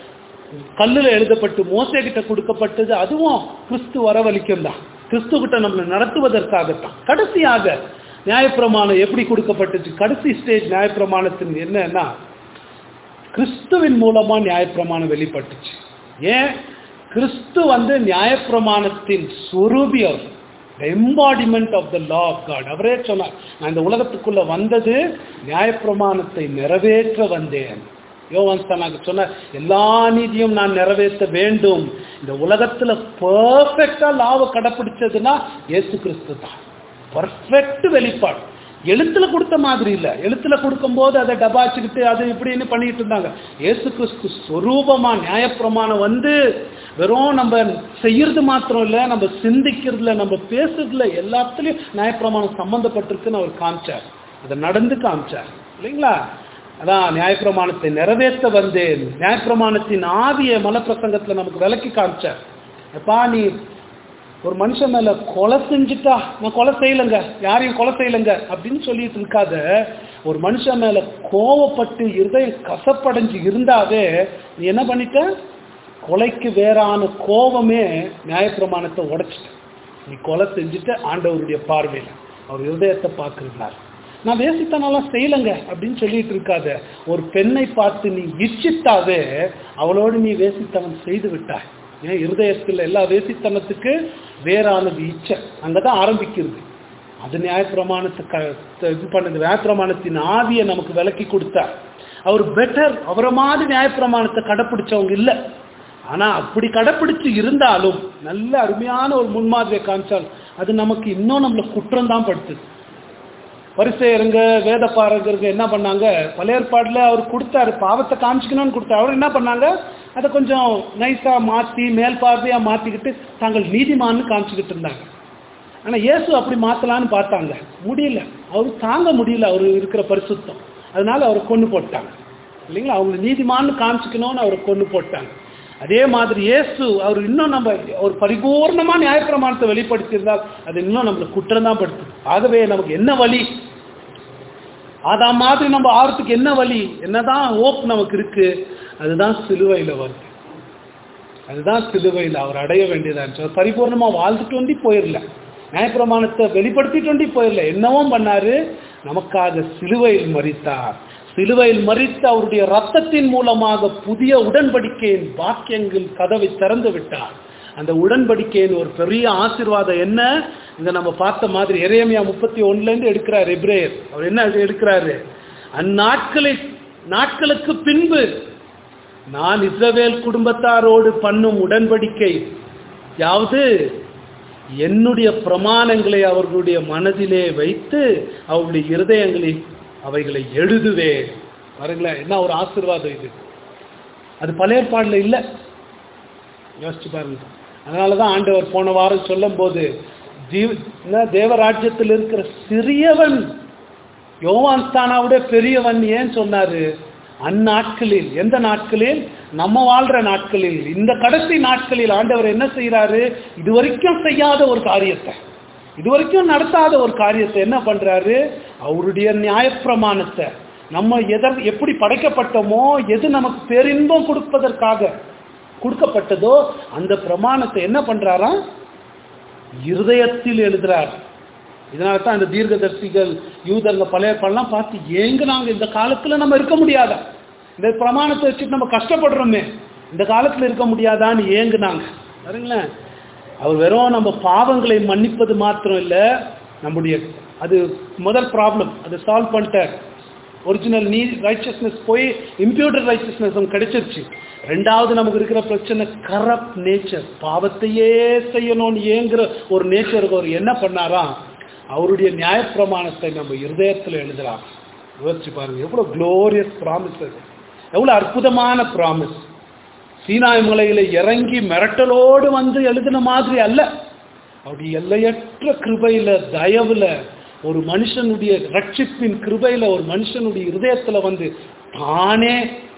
கல்லுல எழுதப்பட்டு மோசே கிட்ட கொடுக்கப்பட்டது அதுவும் கிறிஸ்து வரவழிக்கும் தான் கிறிஸ்து கிட்ட நம்மளை நடத்துவதற்காகத்தான் கடைசியாக நியாயப்பிரமாணம் எப்படி கொடுக்கப்பட்டுச்சு கடைசி ஸ்டேஜ் நியாயப்பிரமாணத்தின் என்னன்னா கிறிஸ்துவின் மூலமா நியாயப்பிரமாணம் வெளிப்பட்டுச்சு ஏன் கிறிஸ்து வந்து நியாயப்பிரமாணத்தின் சுரூபியம் embodiment of the law of God அவரே சொன்னார் நான் இந்த உலகத்துக்குள்ள வந்தது நியாயப்பிரமாணத்தை நிறைவேற்ற வந்தேன் யோவான் தனக்கு சொன்னார் எல்லா நீதியும் நான் நிறைவேற்ற வேண்டும் இந்த உலகத்துல பெர்ஃபெக்டா லாவை கடைப்பிடிச்சதுன்னா இயேசு கிறிஸ்து தான் பர்ஃபெக்ட் வெளிப்பாடு எழுத்துல கொடுத்த மாதிரி இல்ல எழுத்துல கொடுக்கும்போது அதை டபாச்சுக்கிட்டு அது இப்படின்னு பண்ணிட்டு இருந்தாங்க இயேசு கிறிஸ்து சொரூபமா நியாயப்பிரமாணம் வந்து வெறும் நம்ம செய்யறது மாத்திரம் இல்ல நம்ம சிந்திக்கிறதுல நம்ம பேசுறதுல எல்லாத்துலயும் நியாயப்பிரமாணம் சம்பந்தப்பட்டிருக்குன்னு அவர் காமிச்சார் அதை நடந்து காமிச்சார் இல்லைங்களா அதான் நியாயப்பிரமாணத்தை நிறைவேற்ற வந்தேன் நியாயப்பிரமாணத்தின் ஆவிய மலப்பிரசங்கத்துல நமக்கு விளக்கி காமிச்சார் அப்பா நீ ஒரு மனுஷன் மேல கொலை செஞ்சுட்டா நான் கொலை செய்யலைங்க யாரையும் கொலை செய்யலைங்க அப்படின்னு சொல்லிட்டு இருக்காத ஒரு மனுஷன் மேல கோவப்பட்டு இருதயம் கசப்படைஞ்சு இருந்தாவே நீ என்ன பண்ணிட்ட கொலைக்கு வேறான கோபமே நியாயப்பிரமாணத்தை உடைச்சிட்ட நீ கொலை செஞ்சுட்டு ஆண்டவருடைய பார்வையில் அவர் இருதயத்தை பார்க்கறார் நான் வேசித்தனம்லாம் செய்யலைங்க அப்படின்னு சொல்லிட்டு இருக்காத ஒரு பெண்ணை பார்த்து நீ இச்சித்தாவே அவளோடு நீ வேசித்தனம் செய்து விட்டாய் ஏன் இருதயத்தில் எல்லா வேசித்தனத்துக்கு வேறானது இச்சை அங்கதான் ஆரம்பிக்கிறது அது நியாயப்பிரமாணத்தை க- இது பண்ணது நியாயப்பிரமாணத்தின் ஆவியை நமக்கு விளக்கி கொடுத்தார் அவர் பெட்டர் அவரை மாதிரி நியாயப்பிரமாணத்தை கடைப்பிடிச்சவங்க இல்லை ஆனா அப்படி கடைப்பிடிச்சு இருந்தாலும் நல்ல அருமையான ஒரு முன்மாதிரியை காமிச்சால் அது நமக்கு இன்னும் நம்மள குற்றம் தான் படுத்துது பரிசெயருங்க வேத பாரகருங்க என்ன பண்ணாங்க பழைய ஏற்பாடுல அவர் கொடுத்தாரு பாவத்தை காமிச்சிக்கணும்னு கொடுத்தாரு அவர் என்ன பண்ணாங்க அதை கொஞ்சம் நைஸா மாத்தி மேல் பார்வையா மாத்திக்கிட்டு தாங்கள் நீதிமான்னு காமிச்சுக்கிட்டு இருந்தாங்க ஆனா இயேசு அப்படி மாத்தலான்னு பார்த்தாங்க முடியல அவர் தாங்க முடியல அவர் இருக்கிற பரிசுத்தம் அதனால அவரை கொண்டு போட்டாங்க இல்லைங்களா அவங்க நீதிமான்னு காமிச்சுக்கணும்னு அவரை கொண்டு போட்டாங்க அதே மாதிரி இயேசு அவர் இன்னும் நம்ம ஒரு பரிபூர்ணமா நியாயப்பிரமாணத்தை வெளிப்படுத்தியிருந்தால் அது இன்னும் நம்மளுக்கு குற்றம் தான் படுத்து ஆகவே நமக்கு என்ன வழி அதா மாதிரி நம்ம ஆறதுக்கு என்ன வழி என்னதான் ஓப் நமக்கு இருக்கு அதுதான் சிலுவையில வருது அதுதான் சிலுவையில் அவர் அடைய வேண்டியதா இருந்துச்சு அவர் பரிபூர்ணமா வாழ்ந்துட்டு வண்டி போயிடல நியாயப்பிரமாணத்தை வெளிப்படுத்திட்டு வண்டி போயிடல என்னவும் பண்ணாரு நமக்காக சிலுவையில் மறித்தார் சிலுவையில் மறித்து அவருடைய ரத்தத்தின் மூலமாக புதிய உடன்படிக்கையின் வாக்கியங்கள் கதவை திறந்து விட்டார் அந்த உடன்படிக்கையின் ஒரு பெரிய ஆசீர்வாதம் என்ன இங்க நம்ம பார்த்த மாதிரி எரேமியா முப்பத்தி ஒண்ணுல இருந்து எடுக்கிறார் எப்ரேயர் அவர் என்ன எடுக்கிறாரு அந்நாட்களை நாட்களுக்கு பின்பு நான் இஸ்ரவேல் குடும்பத்தாரோடு பண்ணும் உடன்படிக்கை யாவது என்னுடைய பிரமாணங்களை அவர்களுடைய மனதிலே வைத்து அவர்களுடைய இருதயங்களில் அவைகளை எழுதுவேன் பாருங்களேன் என்ன ஒரு ஆசீர்வாதம் இது அது பழைய ஏற்பாடுல இல்லை யோசிச்சு பாருங்க அதனாலதான் ஆண்டவர் போன வாரம் சொல்லும் போது ஜீவ என்ன, தேவராஜ்யத்தில் இருக்கிற சிறியவன் யோவான் ஸ்தானாவிட பெரியவன் ஏன் சொன்னாரு அந்நாட்களில் எந்த நாட்களில் நம்ம வாழ்ற நாட்களில் இந்த கடைசி நாட்களில் ஆண்டவர் என்ன செய்யறாரு இதுவரைக்கும் செய்யாத ஒரு காரியத்தை இதுவரைக்கும் நடத்தாத ஒரு காரியத்தை என்ன பண்றாரு அவருடைய நியாயப்பிரமாணத்தை நம்ம எதர் எப்படி படைக்கப்பட்டோமோ எது நமக்கு பேரின்பம் கொடுப்பதற்காக கொடுக்கப்பட்டதோ அந்த பிரமாணத்தை என்ன பண்றாராம் இருதயத்தில் எழுதுறார் இதனால தான் இந்த தீர்க்கதரிசிகள் யூதர்ங்க பழைய பழம் பார்த்து ஏங்க நாங்க இந்த காலத்துல நம்ம இருக்க முடியாதா இந்த பிரமாணத்தை வச்சுட்டு நம்ம கஷ்டப்படுறோமே இந்த காலத்துல இருக்க முடியாதான்னு ஏங்குனாங்க பாருங்களேன் அவர் வெறும் நம்ம பாவங்களை மன்னிப்பது மாத்திரம் இல்ல நம்முடைய அது முதல் ப்ராப்ளம் அது சால்வ் பண்ணிட்டார் ஒரிஜினல் நீ ரைச்சஸ்னஸ் போய் இம்ப்யூட்டர் ரைச்சஸ்னஸ் கிடைச்சிருச்சு ரெண்டாவது நமக்கு இருக்கிற பிரச்சனை கரப்ட் நேச்சர் பாவத்தையே செய்யணும்னு ஏங்குற ஒரு நேச்சருக்கு அவர் என்ன பண்ணாராம் அவருடைய நியாயப்பிரமாணத்தை நம்ம இருதயத்தில் எழுதுறாங்க யோசிச்சு பாருங்க எவ்வளவு குளோரியஸ் ப்ராமிஸ் அது எவ்வளவு அற்புதமான ப்ராமிஸ் சீனாய் மலையில இறங்கி மிரட்டலோடு வந்து எழுதின மாதிரி அல்ல அவருடைய எல்லையற்ற கிருபையில தயவுல ஒரு மனுஷனுடைய ரட்சிப்பின் கிருபையில ஒரு மனுஷனுடைய இருதயத்துல வந்து தானே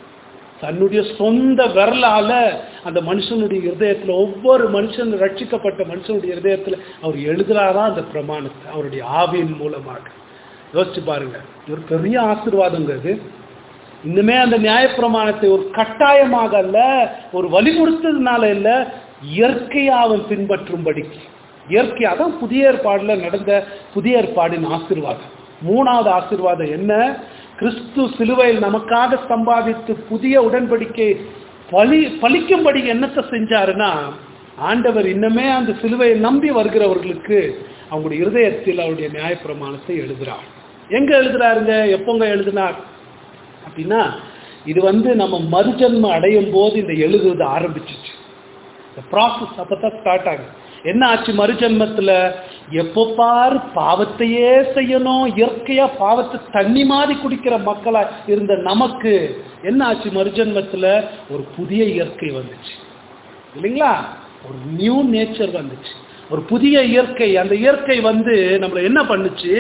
தன்னுடைய சொந்த விரலால அந்த மனுஷனுடைய இருதயத்துல ஒவ்வொரு மனுஷன் ரட்சிக்கப்பட்ட மனுஷனுடைய இருதயத்துல அவர் எழுதுறாரா அந்த பிரமாணத்தை அவருடைய ஆவியின் மூலமாக யோசிச்சு பாருங்க இது ஒரு பெரிய ஆசீர்வாதங்க இது இன்னுமே அந்த நியாயப்பிரமாணத்தை ஒரு கட்டாயமாக அல்ல ஒரு வழி கொடுத்ததுனால இல்ல இயற்கையா அவன் பின்பற்றும்படிக்கு இயற்கையா தான் புதிய ஏற்பாடுல நடந்த புதிய ஏற்பாடின் ஆசீர்வாதம் மூணாவது ஆசீர்வாதம் என்ன கிறிஸ்து சிலுவையில் நமக்காக சம்பாதித்து புதிய உடன்படிக்கை பலி பலிக்கும்படி என்னத்தை செஞ்சாருன்னா ஆண்டவர் இன்னமே அந்த சிலுவையை நம்பி வருகிறவர்களுக்கு அவங்களுடைய இருதயத்தில் அவருடைய நியாயப்பிரமாணத்தை எழுதுறார் எங்க எழுதுறாருங்க எப்போங்க எழுதினார் அப்படின்னா இது வந்து நம்ம மறுஜன்ம அடையும் போது இந்த எழுதுவது ஆரம்பிச்சிச்சு இந்த ப்ராசஸ் அப்பதான் ஸ்டார்ட் ஆகுது என்ன ஆச்சு மறுஜன்மத்துல எப்போ பாரு பாவத்தையே செய்யணும் இயற்கையா பாவத்தை தண்ணி மாதிரி குடிக்கிற மக்களா இருந்த நமக்கு என்ன ஆச்சு மறுஜன்மத்துல ஒரு புதிய இயற்கை வந்துச்சு இல்லைங்களா ஒரு நியூ நேச்சர் வந்துச்சு ஒரு புதிய இயற்கை அந்த இயற்கை வந்து நம்மள என்ன பண்ணுச்சு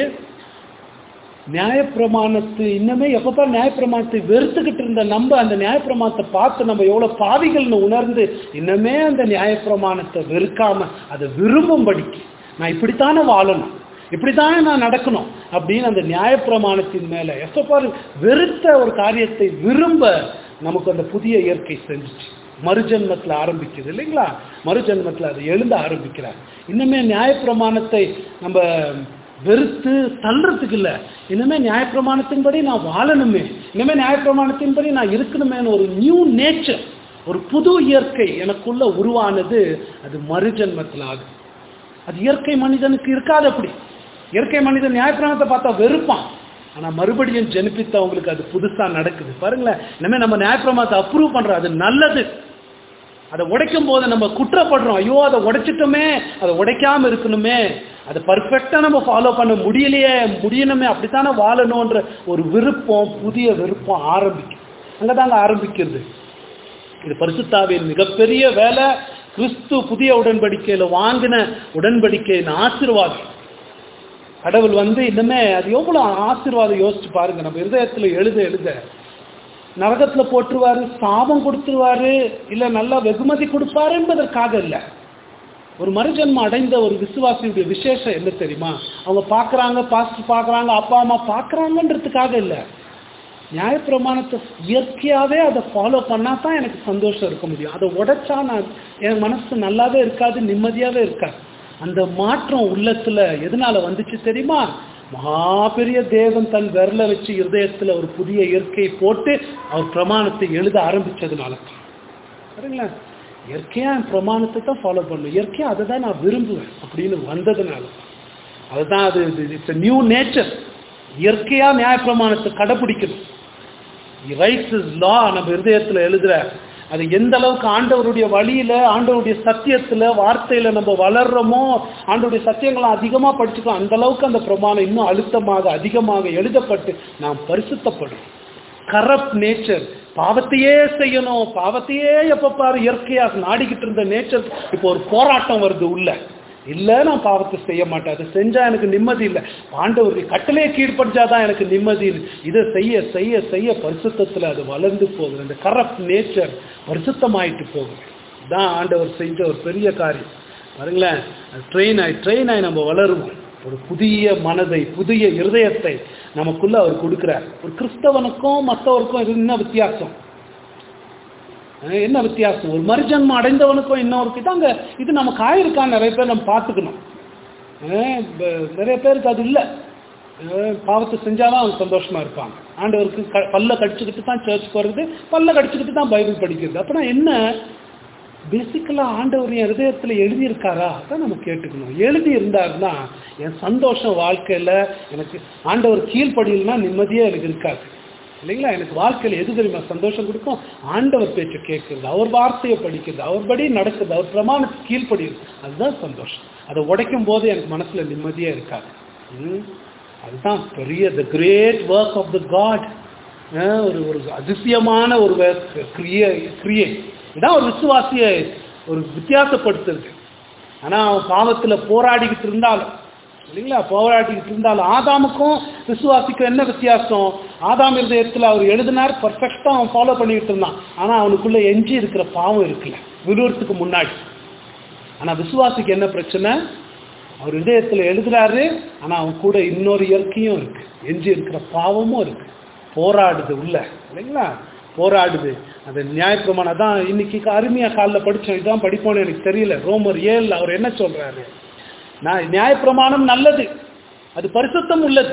நியாயப்பிரமாணத்து இன்னமே எப்பப்பா நியாயப்பிரமாணத்தை வெறுத்துக்கிட்டு இருந்த நம்ம அந்த நியாயப்பிரமாணத்தை பார்த்து நம்ம எவ்வளவு பாவிகள்னு உணர்ந்து இன்னமே அந்த நியாயப்பிரமாணத்தை வெறுக்காம அதை விரும்பும்படிக்கு நான் இப்படித்தானே வாழணும் இப்படித்தானே நான் நடக்கணும் அப்படின்னு அந்த நியாயப்பிரமாணத்தின் மேல எப்ப வெறுத்த ஒரு காரியத்தை விரும்ப நமக்கு அந்த புதிய இயற்கை செஞ்சுச்சு மறுஜன்மத்தில் ஆரம்பிக்குது இல்லைங்களா மறுஜன்மத்தில் அதை எழுத ஆரம்பிக்கிறார் இன்னுமே நியாயப்பிரமாணத்தை நம்ம வெறுத்து தள்ளுறதுக்கு இல்லை இனிமே நியாயப்பிரமாணத்தின்படி நான் வாழணுமே இனிமே நியாயப்பிரமாணத்தின்படி நான் இருக்கணுமேன்னு ஒரு நியூ நேச்சர் ஒரு புது இயற்கை எனக்குள்ள உருவானது அது மறுஜன்மத்தில் ஆகுது அது இயற்கை மனிதனுக்கு இருக்காது அப்படி இயற்கை மனிதன் நியாயப்பிரமாணத்தை பார்த்தா வெறுப்பான் ஆனா மறுபடியும் ஜெனிப்பித்தவங்களுக்கு அது புதுசா நடக்குது பாருங்களேன் இனிமே நம்ம நியாயப்பிரமாணத்தை அப்ரூவ் பண்றோம் அது நல்லது அதை உடைக்கும் போது நம்ம குற்றப்படுறோம் ஐயோ அதை உடைச்சிட்டோமே அதை உடைக்காம இருக்கணுமே அதை பர்ஃபெக்டா நம்ம ஃபாலோ பண்ண முடியலையே முடியணுமே அப்படித்தானே வாழணுன்ற ஒரு விருப்பம் புதிய விருப்பம் ஆரம்பிக்கும் அங்கதாங்க ஆரம்பிக்கிறது இது பரிசுத்தாவின் மிகப்பெரிய வேலை கிறிஸ்து புதிய உடன்படிக்கையில வாங்கின உடன்படிக்கையின் ஆசீர்வாதம் கடவுள் வந்து இன்னுமே அது எவ்வளவு ஆசீர்வாதம் யோசிச்சு பாருங்க நம்ம இருதயத்துல எழுத எழுத நரகத்துல போட்டுருவாரு சாபம் கொடுத்துருவாரு இல்ல நல்லா வெகுமதி கொடுப்பாரு என்பதற்காக இல்ல ஒரு மறுஜன்மம் அடைந்த ஒரு விசுவாசியுடைய விசேஷம் என்ன தெரியுமா அவங்க பார்க்கறாங்க பாஸ்டர் பார்க்கறாங்க அப்பா அம்மா பார்க்கறாங்கன்றதுக்காக இல்ல நியாயப்பிரமாணத்தை இயற்கையாவே அதை ஃபாலோ பண்ணா தான் எனக்கு சந்தோஷம் இருக்க முடியும் அதை உடைச்சா நான் என் மனசு நல்லாவே இருக்காது நிம்மதியாவே இருக்காது அந்த மாற்றம் உள்ளத்துல எதனால வந்துச்சு தெரியுமா மகாபெரிய தேவன் தன் விரல வச்சு இருதயத்துல ஒரு புதிய இயற்கையை போட்டு அவர் பிரமாணத்தை எழுத ஆரம்பிச்சதுனால தான் சரிங்களா இயற்கையா என் பிரமாணத்தை தான் ஃபாலோ பண்ணணும் இயற்கையா அதை தான் நான் விரும்புவேன் அப்படின்னு வந்ததுனால அதுதான் அது இட்ஸ் நியூ நேச்சர் இயற்கையா நியாயப்பிரமாணத்தை கடைபிடிக்கணும் ரைட்ஸ் இஸ் லா நம்ம இருதயத்துல எழுதுற அது எந்த அளவுக்கு ஆண்டவருடைய வழியில ஆண்டவருடைய சத்தியத்துல வார்த்தையில நம்ம வளர்றோமோ ஆண்டவருடைய சத்தியங்களை அதிகமா படிச்சுக்கோம் அந்த அளவுக்கு அந்த பிரமாணம் இன்னும் அழுத்தமாக அதிகமாக எழுதப்பட்டு நாம் பரிசுத்தப்படும் கரப்ட் நேச்சர் பாவத்தையே செய்யணும் பாவத்தையே எப்ப பாரு இயற்கையாக நாடிக்கிட்டு இருந்த நேச்சர் இப்போ ஒரு போராட்டம் வருது உள்ள இல்ல நான் பாவத்தை செய்ய மாட்டேன் அதை செஞ்சா எனக்கு நிம்மதி இல்லை ஆண்டவருடைய கட்டளையை கீழ்படிச்சாதான் எனக்கு நிம்மதி இல்லை இதை செய்ய செய்ய செய்ய பரிசுத்தத்துல அது வளர்ந்து போகுது அந்த கரப்ட் நேச்சர் பரிசுத்தமாயிட்டு போகுது தான் ஆண்டவர் செஞ்ச ஒரு பெரிய காரியம் பாருங்களேன் ட்ரெயின் ஆகி ட்ரெயின் ஆகி நம்ம வளருவோம் ஒரு புதிய மனதை புதிய இருதயத்தை நமக்குள்ள அவர் கொடுக்கிறார் ஒரு கிறிஸ்தவனுக்கும் மற்றவருக்கும் இது என்ன வித்தியாசம் அஹ் என்ன வித்தியாசம் ஒரு மறுஜன்மம் அடைந்தவனுக்கும் இன்னொருக்கு தாங்க இது நமக்கு ஆயிருக்கான்னு நிறைய பேர் நம்ம பார்த்துக்கணும் அஹ் ப- நிறைய பேருக்கு அது இல்லை பாவத்தை செஞ்சாலும் அவங்க சந்தோஷமா இருப்பாங்க ஆண்டவருக்கு க பல்ல கடிச்சுக்கிட்டு தான் சர்ச்சுக்கு வருது பல்ல கடிச்சுக்கிட்டு தான் பைபிள் படிக்கிறது அப்படின்னா என்ன பேசிக்கலா ஆண்டவர் என் ஹிருதயத்துல எழுதியிருக்காரா அதான் நம்ம கேட்டுக்கணும் எழுதி இருந்தாருன்னா என் சந்தோஷம் வாழ்க்கையில எனக்கு ஆண்டவர் கீழ்ப்படியில்னா நிம்மதியே எனக்கு இருக்காது இல்லைங்களா எனக்கு வாழ்க்கையில எது தெரியுமா சந்தோஷம் கொடுக்கும் ஆண்டவர் பேச்சை கேட்கறது அவர் வார்த்தையை படிக்கிறது அவர் படி நடக்குது அவர் பிரமாணத்துக்கு கீழ்ப்படியுது அதுதான் சந்தோஷம் அதை உடைக்கும் போது எனக்கு மனசுல நிம்மதியே இருக்காது ம். அதுதான் பெரிய the great work of the God ஒரு ஒரு அதிசயமான ஒரு கிரியே கிரியை இதான் ஒரு விசுவாசியை ஒரு வித்தியாசப்படுத்துறது ஆனா அவன் பாவத்துல போராடிக்கிட்டு இருந்தாலும் இல்லைங்களா போராடிக்கிட்டு இருந்தாலும் ஆதாமுக்கும் விசுவாசிக்கும் என்ன வித்தியாசம் ஆதாம் இருதயத்துல அவர் எழுதினார் பர்ஃபெக்டா அவன் ஃபாலோ பண்ணிக்கிட்டு இருந்தான் ஆனா அவனுக்குள்ள எஞ்சி இருக்கிற பாவம் இருக்குல்ல விழுவறதுக்கு முன்னாடி ஆனா விசுவாசிக்கு என்ன பிரச்சனை அவர் இதயத்துல எழுதுறாரு ஆனா அவன் கூட இன்னொரு இயற்கையும் இருக்கு எஞ்சி இருக்கிற பாவமும் இருக்கு போராடுது உள்ள இல்லைங்களா போராடுது அது நியாயப்பிரமாணம் தான் இன்னைக்கு அருமையா காலில் படிச்சோம் இதான் படிப்போம்னு எனக்கு தெரியல ரோமர் ஏழு அவர் என்ன சொல்றாரு நான் நியாயப்பிரமாணம் நல்லது அது பரிசுத்தம் உள்ளது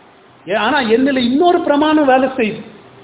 ஏ- ஆனா என்னில் இன்னொரு பிரமாணம் வேலை செய்யுது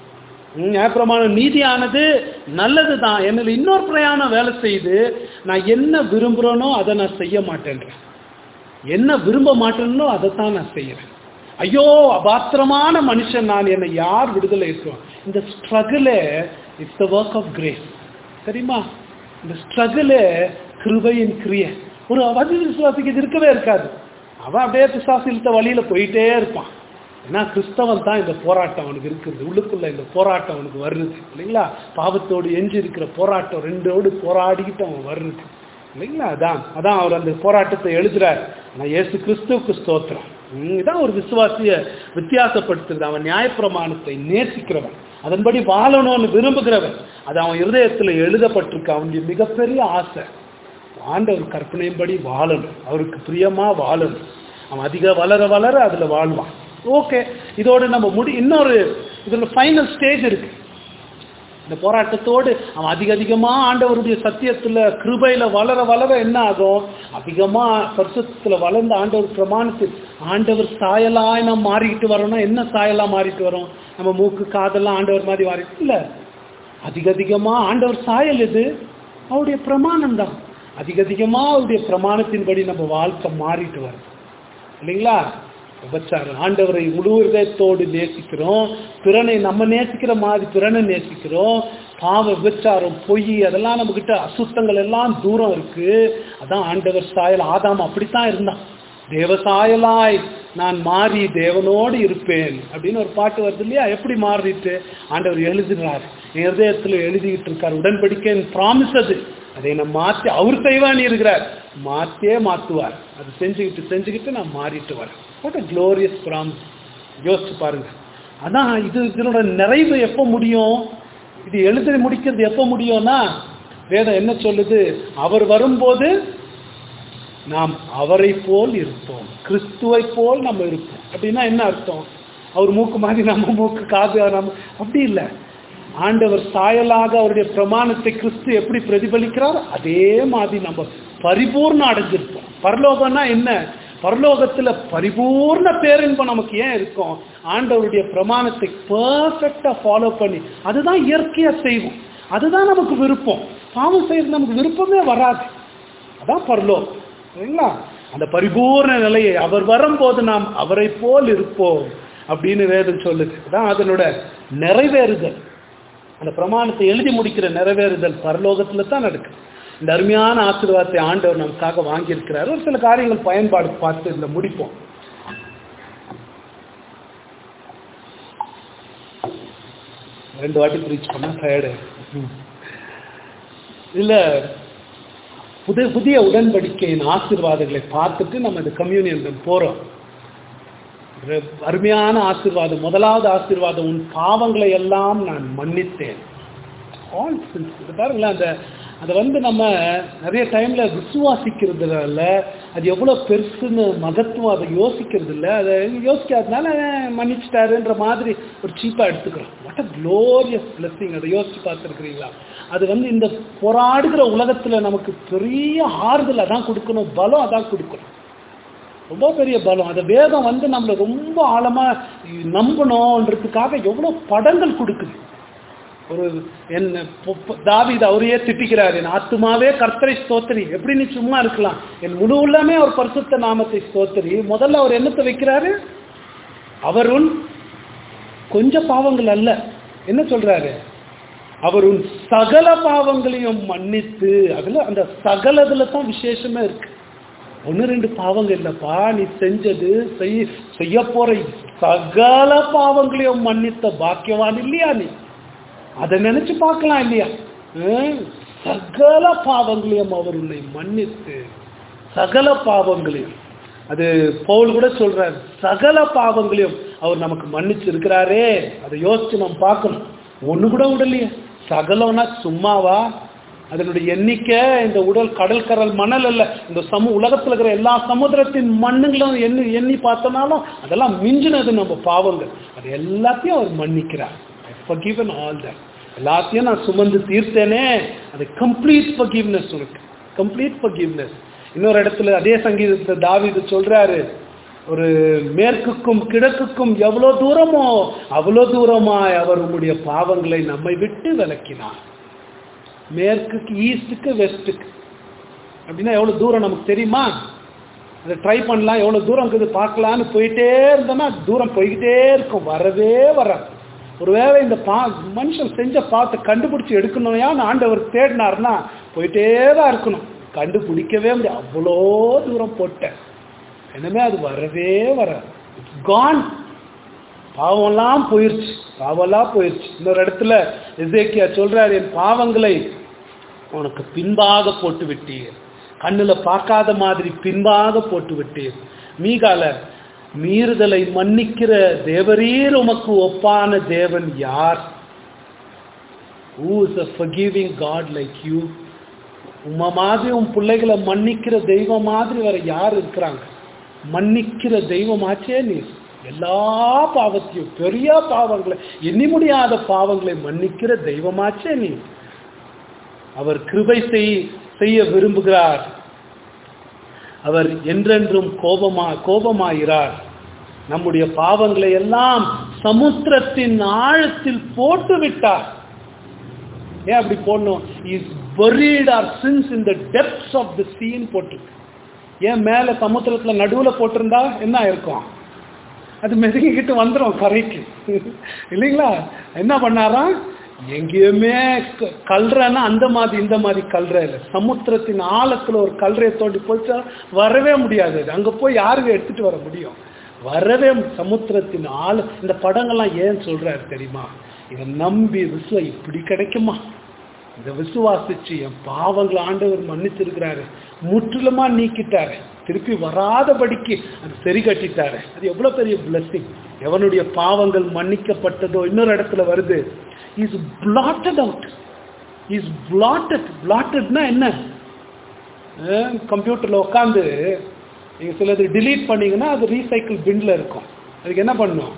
ம், நியாயப்பிரமாணம் நீதியானது நல்லது தான் என்னில் இன்னொரு பிரயாணம் வேலை செய்து நான் என்ன விரும்புகிறேனோ அதை நான் செய்ய மாட்டேன்றேன் என்ன விரும்ப மாட்டேனோ அதை தான் நான் செய்யறேன் ஐயோ அபாத்திரமான மனுஷன் நான் என்னை யார் விடுதலை இருக்கிறோம் இந்த ஸ்ட்ரகிளே it's the work of grace தெரியுமா இந்த ஸ்ட்ரகிளே கிருபையின் கிரியை ஒரு அவதி விசுவாசிக்கு இது இருக்கவே இருக்காது அவன் அப்படியே பிசாசிலத்த வழியில போயிட்டே இருப்பான் ஏன்னா கிறிஸ்தவன் தான் இந்த போராட்டம் அவனுக்கு இருக்குது உள்ளுக்குள்ள இந்த போராட்டம் அவனுக்கு வருது இல்லைங்களா பாவத்தோடு எஞ்சி இருக்கிற போராட்டம் ரெண்டோடு போராடிக்கிட்டு அவன் வருது இல்லைங்களா அதான் அதான் அவர் அந்த போராட்டத்தை எழுதுறார் ஆனா இயேசு கிறிஸ்துவுக்கு ஸ்தோத்திரம் ம், இதான் ஒரு விசுவாசிய வித்தியாசப்படுத்துறது அவன் நியாயப்பிரமாணத்தை நேசிக்கிறவன் அதன்படி வாழணும்னு விரும்புகிறவன் அது அவன் இருதயத்துல எழுதப்பட்டிருக்கு அவனுடைய மிகப்பெரிய ஆசை ஆண்டவர் கற்பனையின்படி வாழணும் அவருக்கு பிரியமா வாழணும் அவன் அதிக வளர வளர அதுல வாழ்வான் ஓகே இதோடு நம்ம முடி இன்னொரு இதுல ஃபைனல் ஸ்டேஜ் இருக்கு இந்த போராட்டத்தோடு அவன் அதிக அதிகமா ஆண்டவருடைய சத்தியத்துல கிருபையில வளர வளர என்ன ஆகும் அதிகமா பரிசுத்துல வளர்ந்த ஆண்டவர் பிரமாணத்தில் ஆண்டவர் சாயலாய் நாம் மாறிக்கிட்டு வரோம்னா என்ன சாயலா மாறிட்டு வரோம் நம்ம மூக்கு காதெல்லாம் ஆண்டவர் மாதிரி மாறிட்டு இல்ல அதிக அதிகமா ஆண்டவர் சாயல் எது அவருடைய பிரமாணம் தான் அதிக அதிகமா அவருடைய பிரமாணத்தின்படி நம்ம வாழ்க்கை மாறிட்டு வரும் இல்லைங்களா விபச்சாரம் ஆண்டவரை முழு இதயத்தோடு நேசிக்கிறோம் பிறனை நம்ம நேசிக்கிற மாதிரி பிறனை நேசிக்கிறோம் பாவ விபச்சாரம் பொய் அதெல்லாம் நம்ம கிட்ட அசுத்தங்கள் எல்லாம் தூரம் இருக்கு அதான் ஆண்டவர் சாயல் ஆதாம் அப்படித்தான் இருந்தான் தேவ சாயலாய் நான் மாறி தேவனோடு இருப்பேன் அப்படின்னு ஒரு பாட்டு வருது இல்லையா எப்படி மாறிட்டு ஆண்டவர் எழுதுகிறார் என் இருதயத்தில் எழுதிக்கிட்டு இருக்கார் உடன்படிக்கைன்னு ப்ராமிஸ் அது அதை நான் மாற்றி அவர் செய்வான் இருக்கிறார் மாற்றே மாற்றுவார் அது செஞ்சுக்கிட்டு செஞ்சுக்கிட்டு நான் மாறிட்டு வரேன் வாட் அ க்ளோரியஸ் ப்ராமிஸ் யோசிச்சு பாருங்க அதான் இது இதனோட நிறைவு எப்போ முடியும் இது எழுதி முடிக்கிறது எப்போ முடியும்னா வேதம் என்ன சொல்லுது அவர் வரும்போது நாம் அவரை போல் இருப்போம் கிறிஸ்துவை போல் நம்ம இருப்போம் அப்படின்னா என்ன அர்த்தம் அவர் மூக்கு மாதிரி நம்ம மூக்கு காது நம்ம அப்படி இல்லை ஆண்டவர் சாயலாக அவருடைய பிரமாணத்தை கிறிஸ்து எப்படி பிரதிபலிக்கிறார் அதே மாதிரி நம்ம பரிபூர்ணம் அடைஞ்சிருப்போம் பரலோகம்னா என்ன பரலோகத்துல பரிபூர்ண பேரின்பம் நமக்கு ஏன் இருக்கும் ஆண்டவருடைய பிரமாணத்தை பர்ஃபெக்டா ஃபாலோ பண்ணி அதுதான் இயற்கையா செய்வோம் அதுதான் நமக்கு விருப்பம் பாவம் செய்யறது நமக்கு விருப்பமே வராது அதான் பரலோகம் சரிங்களா அந்த பரிபூர்ண நிலையை அவர் வரும்போது நாம் அவரை போல் இருப்போம் அப்படின்னு வேதம் சொல்லுது அதான் அதனோட நிறைவேறுதல் அந்த பிரமாணத்தை எழுதி முடிக்கிற நிறைவேறுதல் பரலோகத்துல தான் நடக்குது இந்த அருமையான ஆசீர்வாதத்தை ஆண்டவர் நமக்காக வாங்கியிருக்கிறார் ஒரு சில காரியங்கள் பயன்பாடு பார்த்து இதில் முடிப்போம் ரெண்டு வாட்டி ப்ரீச் பண்ணா டயர்டு இதுல புதிய புதிய உடன்படிக்கையின் ஆசீர்வாதங்களை பார்த்துட்டு நம்ம இந்த கம்யூனியன் போறோம் ஒரு அருமையான ஆசீர்வாதம் முதலாவது ஆசீர்வாதம் உன் பாவங்களை எல்லாம் நான் மன்னித்தேன் ஆல் இது பாருங்களேன் அந்த அதை வந்து நம்ம நிறைய டைம்ல விசுவாசிக்கிறதுல அது எவ்வளவு பெருசுன்னு மகத்துவம் அதை யோசிக்கிறது இல்லை அதை யோசிக்காதனால மன்னிச்சிட்டாருன்ற மாதிரி ஒரு சீப்பா எடுத்துக்கிறோம் வாட் அ க்ளோரியஸ் பிளஸிங் அதை யோசிச்சு பார்த்துருக்கிறீங்களா அது வந்து இந்த போராடுகிற உலகத்துல நமக்கு பெரிய ஆறுதல் அதான் கொடுக்கணும் பலம் அதான் கொடுக்கணும் ரொம்ப பெரிய பலம் அந்த வேதம் வந்து நம்மளை ரொம்ப ஆழமா நம்பணுன்றதுக்காக எவ்வளவு படங்கள் கொடுக்குது ஒரு என்ன தாவித அவரையே திட்டிக்கிறார் என் ஆத்துமாவே கர்த்தரை ஸ்தோத்திரி எப்படி நீ சும்மா இருக்கலாம் என் முழு உள்ளமே அவர் பரிசுத்த நாமத்தை ஸ்தோத்திரி முதல்ல அவர் என்னத்தை வைக்கிறாரு அவர் உன் கொஞ்ச பாவங்கள் அல்ல என்ன சொல்றாரு அவர் உன் சகல பாவங்களையும் மன்னித்து அதுல அந்த சகலதுல தான் விசேஷமே இருக்கு ஒன்று ரெண்டு பாவங்கள் இல்லப்பா நீ செஞ்சது செய் செய்ய போற சகல பாவங்களையும் மன்னித்த பாக்கியவான் இல்லையா நீ அதை நினைச்சு பார்க்கலாம் இல்லையா சகல பாவங்களையும் அவர் உன்னை மன்னித்து சகல பாவங்களையும் அது பவுல் கூட சொல்றார் சகல பாவங்களையும் அவர் நமக்கு மன்னிச்சு இருக்கிறாரே அதை யோசிச்சு நம்ம பார்க்கணும் ஒண்ணு கூட விடலையே சகலம்னா சும்மாவா அதனுடைய எண்ணிக்கை இந்த உடல் கடல் கரல் மணல் அல்ல இந்த சமு உலகத்தில் இருக்கிற எல்லா சமுத்திரத்தின் மண்ணுங்களும் எண்ணி எண்ணி பார்த்தனாலும் அதெல்லாம் மிஞ்சினது நம்ம பாவங்கள் அது எல்லாத்தையும் அவர் மன்னிக்கிறார் forgiven ஆல் that எல்லாத்தையும் நான் சுமந்து தீர்த்தேனே அது கம்ப்ளீட் forgiveness உனக்கு கம்ப்ளீட் forgiveness இன்னொரு இடத்துல அதே சங்கீதத்தை தாவிது சொல்றாரு ஒரு மேற்குக்கும் கிழக்குக்கும் எவ்வளவு தூரமோ அவ்வளோ தூரமாய் அவர் உங்களுடைய பாவங்களை நம்மை விட்டு விலக்கினார் மேற்குக்கு ஈஸ்டுக்கு வெஸ்ட்டுக்கு அப்படின்னா எவ்வளோ தூரம் நமக்கு தெரியுமா அதை ட்ரை பண்ணலாம் எவ்வளோ தூரம் இருக்குது பார்க்கலான்னு போயிட்டே இருந்தோம்னா தூரம் போய்கிட்டே இருக்கும் வரவே வராது ஒருவேளை இந்த பா மனுஷன் செஞ்ச பாத்தை கண்டுபிடிச்சி எடுக்கணும்னு ஆண்டவர் தேடினார்னா போயிட்டே தான் இருக்கணும் கண்டுபிடிக்கவே முடியாது அவ்வளோ தூரம் போட்டேன் என்னமே அது வரவே வராது கான் பாவம்லாம் போயிருச்சு பாவம்லாம் போயிருச்சு இன்னொரு இடத்துல எசேக்கியா சொல்றாரு என் பாவங்களை உனக்கு பின்பாக போட்டு விட்டீர் கண்ணுல பார்க்காத மாதிரி பின்பாக போட்டு விட்டீர் மீகால மீறுதலை மன்னிக்கிற தேவரீர் உமக்கு ஒப்பான தேவன் யார் who is a forgiving God like you உம்ம மாதிரி உன் பிள்ளைகளை மன்னிக்கிற தெய்வம் மாதிரி வேற யார் இருக்கிறாங்க மன்னிக்கிற தெய்வமாச்சே நீ எல்லா பாவத்தையும் பெரிய பாவங்களை எண்ணி முடியாத பாவங்களை மன்னிக்கிற தெய்வமாச்சே நீ அவர் கிருபை செய் செய்ய விரும்புகிறார் அவர் என்றென்றும் கோபமா கோபமாயிறார் நம்முடைய பாவங்களை எல்லாம் சமுத்திரத்தின் ஆழத்தில் போட்டு விட்டார் ஏன் அப்படி போடணும் is buried our sins in the depths of the sea போட்டு ஏன் மேல சமுத்திரத்துல நடுவுல போட்டிருந்தா என்ன இருக்கும் அது மெதுங்கிக்கிட்டு வந்துடும் கரைக்கு இல்லைங்களா என்ன பண்ணாராம் எங்கேயுமே க- கல்றன்னா அந்த மாதிரி இந்த மாதிரி கல்ற இல்லை சமுத்திரத்தின் ஆழத்துல ஒரு கல்றையை தோண்டி போச்சா வரவே முடியாது அது. அங்க போய் யாருங்க எடுத்துட்டு வர முடியும் வரவே மு- சமுத்திரத்தின் ஆழ இந்த படங்கள்லாம் ஏன் சொல்றாரு தெரியுமா இதை நம்பி விசுவ இப்படி கிடைக்குமா இந்த விசுவாசிச்சு என் பாவங்களை ஆண்டவர் மன்னிச்சிருக்கிறாரு முற்றிலுமா நீக்கிட்டாரு திருப்பி வராதபடிக்கு அது சரி கட்டிட்டாரு அது எவ்வளவு பெரிய blessing எவனுடைய பாவங்கள் மன்னிக்கப்பட்டதோ இன்னொரு இடத்துல வருது is blotted out is blotted blotted-னா என்ன கம்ப்யூட்டர்ல உட்காந்து நீங்க சிலது delete பண்ணீங்கன்னா அது ரீசைக்கிள் பின்ல இருக்கும் அதுக்கு என்ன பண்ணும்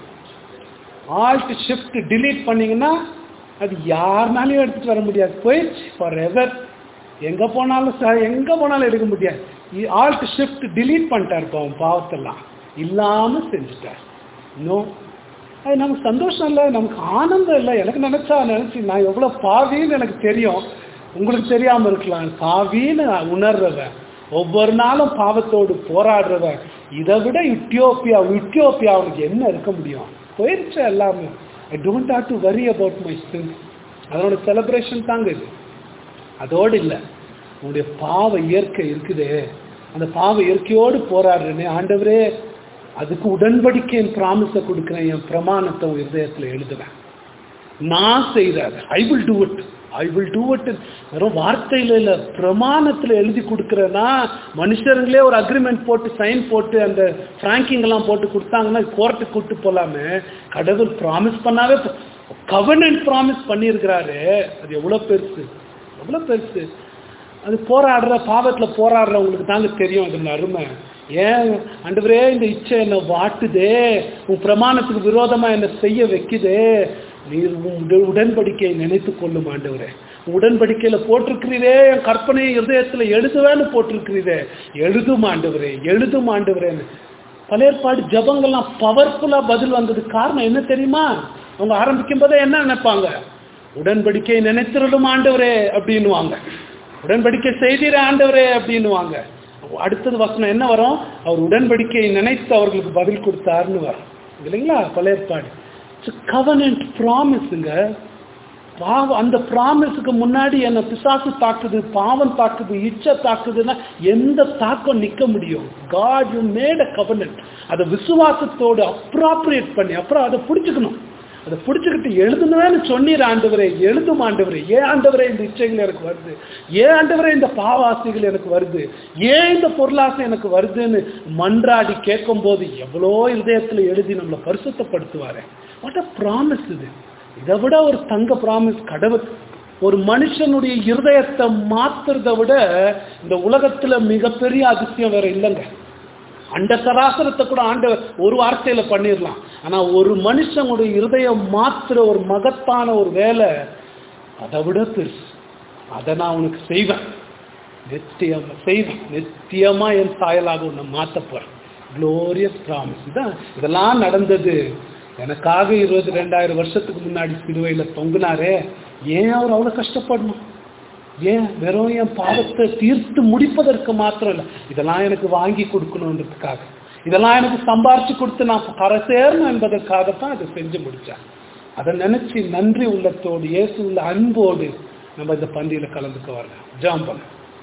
ஆல்ட் ஷிஃப்ட் delete பண்ணீங்கன்னா அது யாருனாலையும் எடுத்துட்டு வர முடியாது போயிடுச்சு ஃபார் எவர் எங்க போனாலும் ச- எங்க போனாலும் எடுக்க முடியாது ஆல்ட் ஷிஃப்ட் delete பண்ணிட்டார் இப்போ அவன் பாவத்தெல்லாம் இல்லாம செஞ்சுட்டார் நோ அது நமக்கு சந்தோஷம் இல்லை நமக்கு ஆனந்தம் இல்லை எனக்கு நினைச்சா நினைச்சு நான் எவ்வளவு பாவின்னு எனக்கு தெரியும் உங்களுக்கு தெரியாம இருக்கலாம் பாவின்னு உணர்றவன் ஒவ்வொரு நாளும் பாவத்தோடு போராடுறவன் இதை விட இட்டியோப்பியா இட்டியோப்பியா அவனுக்கு என்ன இருக்க முடியும் போயிடுச்சு எல்லாமே I don't have to worry about my sins அதனோட செலிப்ரேஷன் தாங்க இது அதோடு இல்லை உன்னுடைய பாவ இயற்கை இருக்குதே அந்த பாவ இயற்கையோடு போராடுறேனே ஆண்டவரே அதுக்கு உடன்படிக்கையின் ப்ராமிஸை கொடுக்குறேன் என் பிரமாணத்தை உன் இருதயத்தில் எழுதுவேன் நான் செய்கிறேன் I will do it I will do it வெறும் வார்த்தையில் இல்லை பிரமாணத்தில் எழுதி கொடுக்குறேன்னா மனுஷருங்களே ஒரு அக்ரிமெண்ட் போட்டு சைன் போட்டு அந்த ஃப்ராங்கிங் எல்லாம் போட்டு கொடுத்தாங்கன்னா கோர்ட்டுக்கு கூட்டு போலாமே கடவுள் ப்ராமிஸ் பண்ணாவே கவர்னன்ட் ப்ராமிஸ் பண்ணியிருக்கிறாரு அது எவ்வளோ பெருசு எவ்வளோ பெருசு அது போராடுற பாவத்தில் போராடுறவங்களுக்கு தாங்க தெரியும் அதன் அருமை ஏன் ஆண்டவரே இந்த இச்சை என்னை வாட்டுதே உன் பிரமாணத்துக்கு விரோதமா என்னை செய்ய வைக்குதே நீர் உன் உட- உடன்படிக்கையை நினைத்து கொள்ளும் ஆண்டவரே உன் உடன்படிக்கையில போட்டிருக்கிறீரே என் கற்பனையை இருதயத்துல எழுதுவேன்னு போட்டிருக்கிறீரே எழுதும் ஆண்டவரே எழுதும் ஆண்டவரேன்னு பழையற்பாடு ஜபங்கள்லாம் பவர்ஃபுல்லா பதில் வந்ததுக்கு காரணம் என்ன தெரியுமா அவங்க ஆரம்பிக்கும் போதே என்ன நினைப்பாங்க உடன்படிக்கையை நினைத்திருளும் ஆண்டவரே அப்படின்னுவாங்க உடன்படிக்கை செய்திர ஆண்டவரே அப்படின்னுவாங்க அடுத்தது வசனம் என்ன வரும் அவர் உடன்படிக்கையை நினைத்து அவர்களுக்கு பதில் கொடுத்தாருன்னு வரும் இல்லைங்களா பழையற்பாடு கவனன்ட் ப்ராமிஸுங்க பாவம் அந்த ப்ராமிஸுக்கு முன்னாடி என்ன பிசாசு தாக்குது பாவம் தாக்குது இச்சை தாக்குதுன்னா எந்த தாக்கம் நிக்க முடியும் God you made a covenant அதை விசுவாசத்தோடு அப்ராப்ரியேட் பண்ணி அப்புறம் அதை பிடிச்சுக்கணும் அதை பிடிச்சுக்கிட்டு எழுதுனேன்னு சொன்னீர் ஆண்டவரே எழுதும் ஆண்டவரே ஏன் ஆண்டவரே இந்த இச்சைகள் எனக்கு வருது ஏன் ஆண்டவரே இந்த பாவாசைகள் எனக்கு வருது ஏன் இந்த பொருளாசை எனக்கு வருதுன்னு மன்றாடி கேட்கும்போது எவ்வளோ இதயத்துல எழுதி நம்மளை பரிசுத்தப்படுத்துவாரே வாட் அ ப்ராமிஸ் இது இதை விட ஒரு தங்க ப்ராமிஸ் கடவுள் ஒரு மனுஷனுடைய இருதயத்தை மாத்துறதை விட இந்த உலகத்துல மிகப்பெரிய அதிசயம் வேற இல்லைங்க அந்த சராசரத்தை கூட ஆண்டவர் ஒரு வார்த்தையில பண்ணிடலாம் ஆனா ஒரு மனுஷனுடைய இருதயம் மாத்துற ஒரு மகத்தான ஒரு வேலை அதை விட பெருசு அதை நான் உனக்கு செய்வேன் நித்தியமா செய்வேன் நித்தியமா என் சாயலாக உன்னை மாத்த போறேன் க்ளோரியஸ் ப்ராமிஸ் தான் இதெல்லாம் நடந்தது எனக்காக இருபது ரெண்டாயிரம் வருஷத்துக்கு முன்னாடி சிலுவையில தொங்குனாரே ஏன் அவர் அவ்வளவு கஷ்டப்படணும் ஏன் வெறும் என் பாவத்தை தீர்த்து முடிப்பதற்கு மாத்திரம் இல்லை இதெல்லாம் எனக்கு வாங்கி கொடுக்கணுன்றதுக்காக இதெல்லாம் எனக்கு சம்பாரிச்சு கொடுத்து நான் கரை சேரணும் என்பதற்காகத்தான் அதை செஞ்சு முடிச்சேன் அதை நினைச்சு நன்றி உள்ளத்தோடு இயேசு உள்ள அன்போடு நம்ம இந்த பந்தியில கலந்துக்க வரலாம் ஜாம்பன்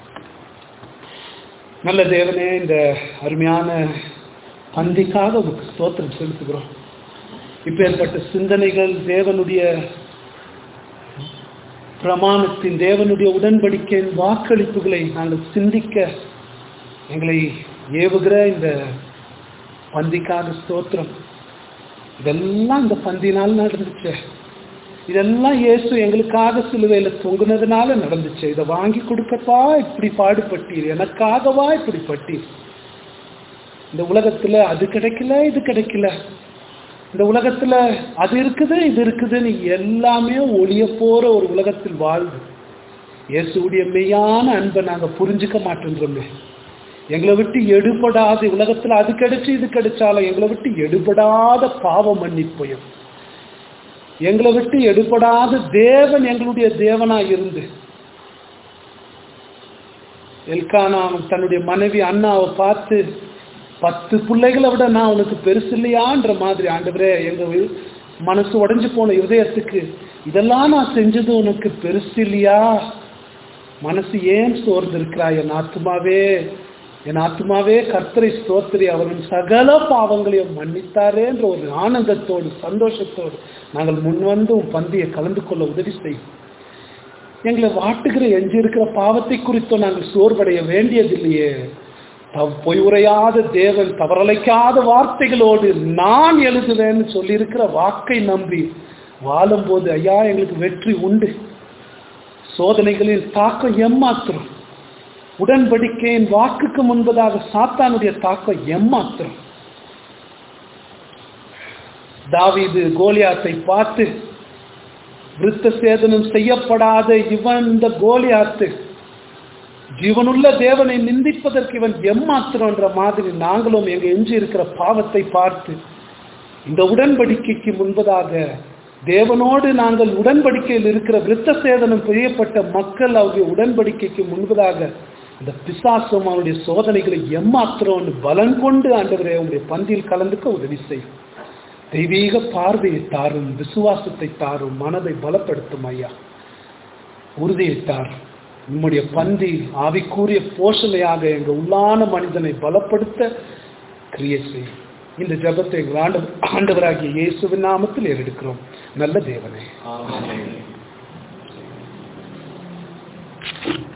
நல்ல தேவனே இந்த அருமையான பந்திக்காக உங்களுக்கு ஸ்தோத்திரம் செலுத்துகிறோம் இப்பேற்பட்ட சிந்தனைகள் தேவனுடைய பிரமாணத்தின் தேவனுடைய உடன்படிக்கையின் வாக்களிப்புகளை நாங்கள் சிந்திக்க எங்களை ஏவுகிற இந்த பந்திக்காக ஸ்தோத்திரம் இதெல்லாம் இந்த பந்தினால் நடந்துச்சு இதெல்லாம் இயேசு எங்களுக்காக சிலுவையில தொங்குனதுனால நடந்துச்சு இதை வாங்கி கொடுக்கப்பா இப்படி பாடுபட்டீர் எனக்காகவா இப்படி பட்டீர் இந்த உலகத்துல அது கிடைக்கல இது கிடைக்கல இந்த உலகத்துல அது இருக்குது இது இருக்குதுன்னு எல்லாமே ஒளிய போற ஒரு உலகத்தில் வாழ்வு இயேசுடைய மெய்யான அன்பை நாங்க புரிஞ்சுக்க மாட்டேன்றோமே எங்களை விட்டு எடுபடாத உலகத்துல அது கிடைச்சு இது கிடைச்சாலும் எங்களை விட்டு எடுபடாத பாவ மன்னிப்பையும் எங்களை விட்டு எடுபடாத தேவன் எங்களுடைய தேவனா இருந்து எல்கானா தன்னுடைய மனைவி அண்ணாவை பார்த்து பத்து பிள்ளைகளை விட நான் உனக்கு பெருசு இல்லையான்ற மாதிரி ஆண்டவரே எங்க வி- மனசு உடைஞ்சு போன இருதயத்துக்கு இதெல்லாம் நான் செஞ்சது உனக்கு பெருசு இல்லையா மனசு ஏன் சோர்ந்து இருக்கிறாய் என் ஆத்துமாவே என் ஆத்துமாவே கர்த்தரை ஸ்தோத்திரி அவரின் சகல பாவங்களையும் மன்னித்தாரே என்ற ஒரு ஆனந்தத்தோடு சந்தோஷத்தோடு நாங்கள் முன்வந்து உன் பந்தியை கலந்து கொள்ள உதவி செய்யும் எங்களை வாட்டுகிற எஞ்சி இருக்கிற பாவத்தை குறித்தோ நாங்கள் சோர்வடைய வேண்டியதில்லையே தவ் பொய் உரையாத தேவன் தவறலைக்காத வார்த்தைகளோடு நான் எழுதுவேன்னு சொல்லியிருக்கிற வாக்கை நம்பி வாழும்போது ஐயா எங்களுக்கு வெற்றி உண்டு சோதனைகளின் தாக்கம் எம்மாத்திரம் உடன்படிக்கையின் வாக்குக்கு முன்பதாக சாத்தானுடைய தாக்கம் எம்மாத்திரம் தாவீது கோலியாத்தை பார்த்து விருத்த சேதனம் செய்யப்படாத இவன் இந்த கோலியாத்து ஜீவனுள்ள தேவனை நிந்திப்பதற்கு இவன் எம்மாத்திரன்ற மாதிரி நாங்களும் எங்க எஞ்சி இருக்கிற பாவத்தை பார்த்து இந்த உடன்படிக்கைக்கு முன்பதாக தேவனோடு நாங்கள் உடன்படிக்கையில் இருக்கிற விருத்த சேதனம் செய்யப்பட்ட மக்கள் அவருடைய உடன்படிக்கைக்கு முன்பதாக இந்த பிசாசும் அவருடைய சோதனைகளை எம்மாத்திரம்னு பலம் கொண்டு ஆண்டவரே உங்களுடைய பந்தியில் கலந்துக்க உதவி செய்யும் தெய்வீக பார்வையை தாரும் விசுவாசத்தை தாரும் மனதை பலப்படுத்தும் ஐயா உறுதியை தாரும் உம்முடைய பந்தி ஆவிக்கூறிய போஷணையாக எங்க உள்ளான மனிதனை பலப்படுத்த கிரியை செய்யும் இந்த ஜபத்தை எங்கள் ஆண்டு ஆண்டவராகிய இயேசுவின் நாமத்தில் ஏறெடுக்கிறோம் நல்ல தேவனே ஆமென்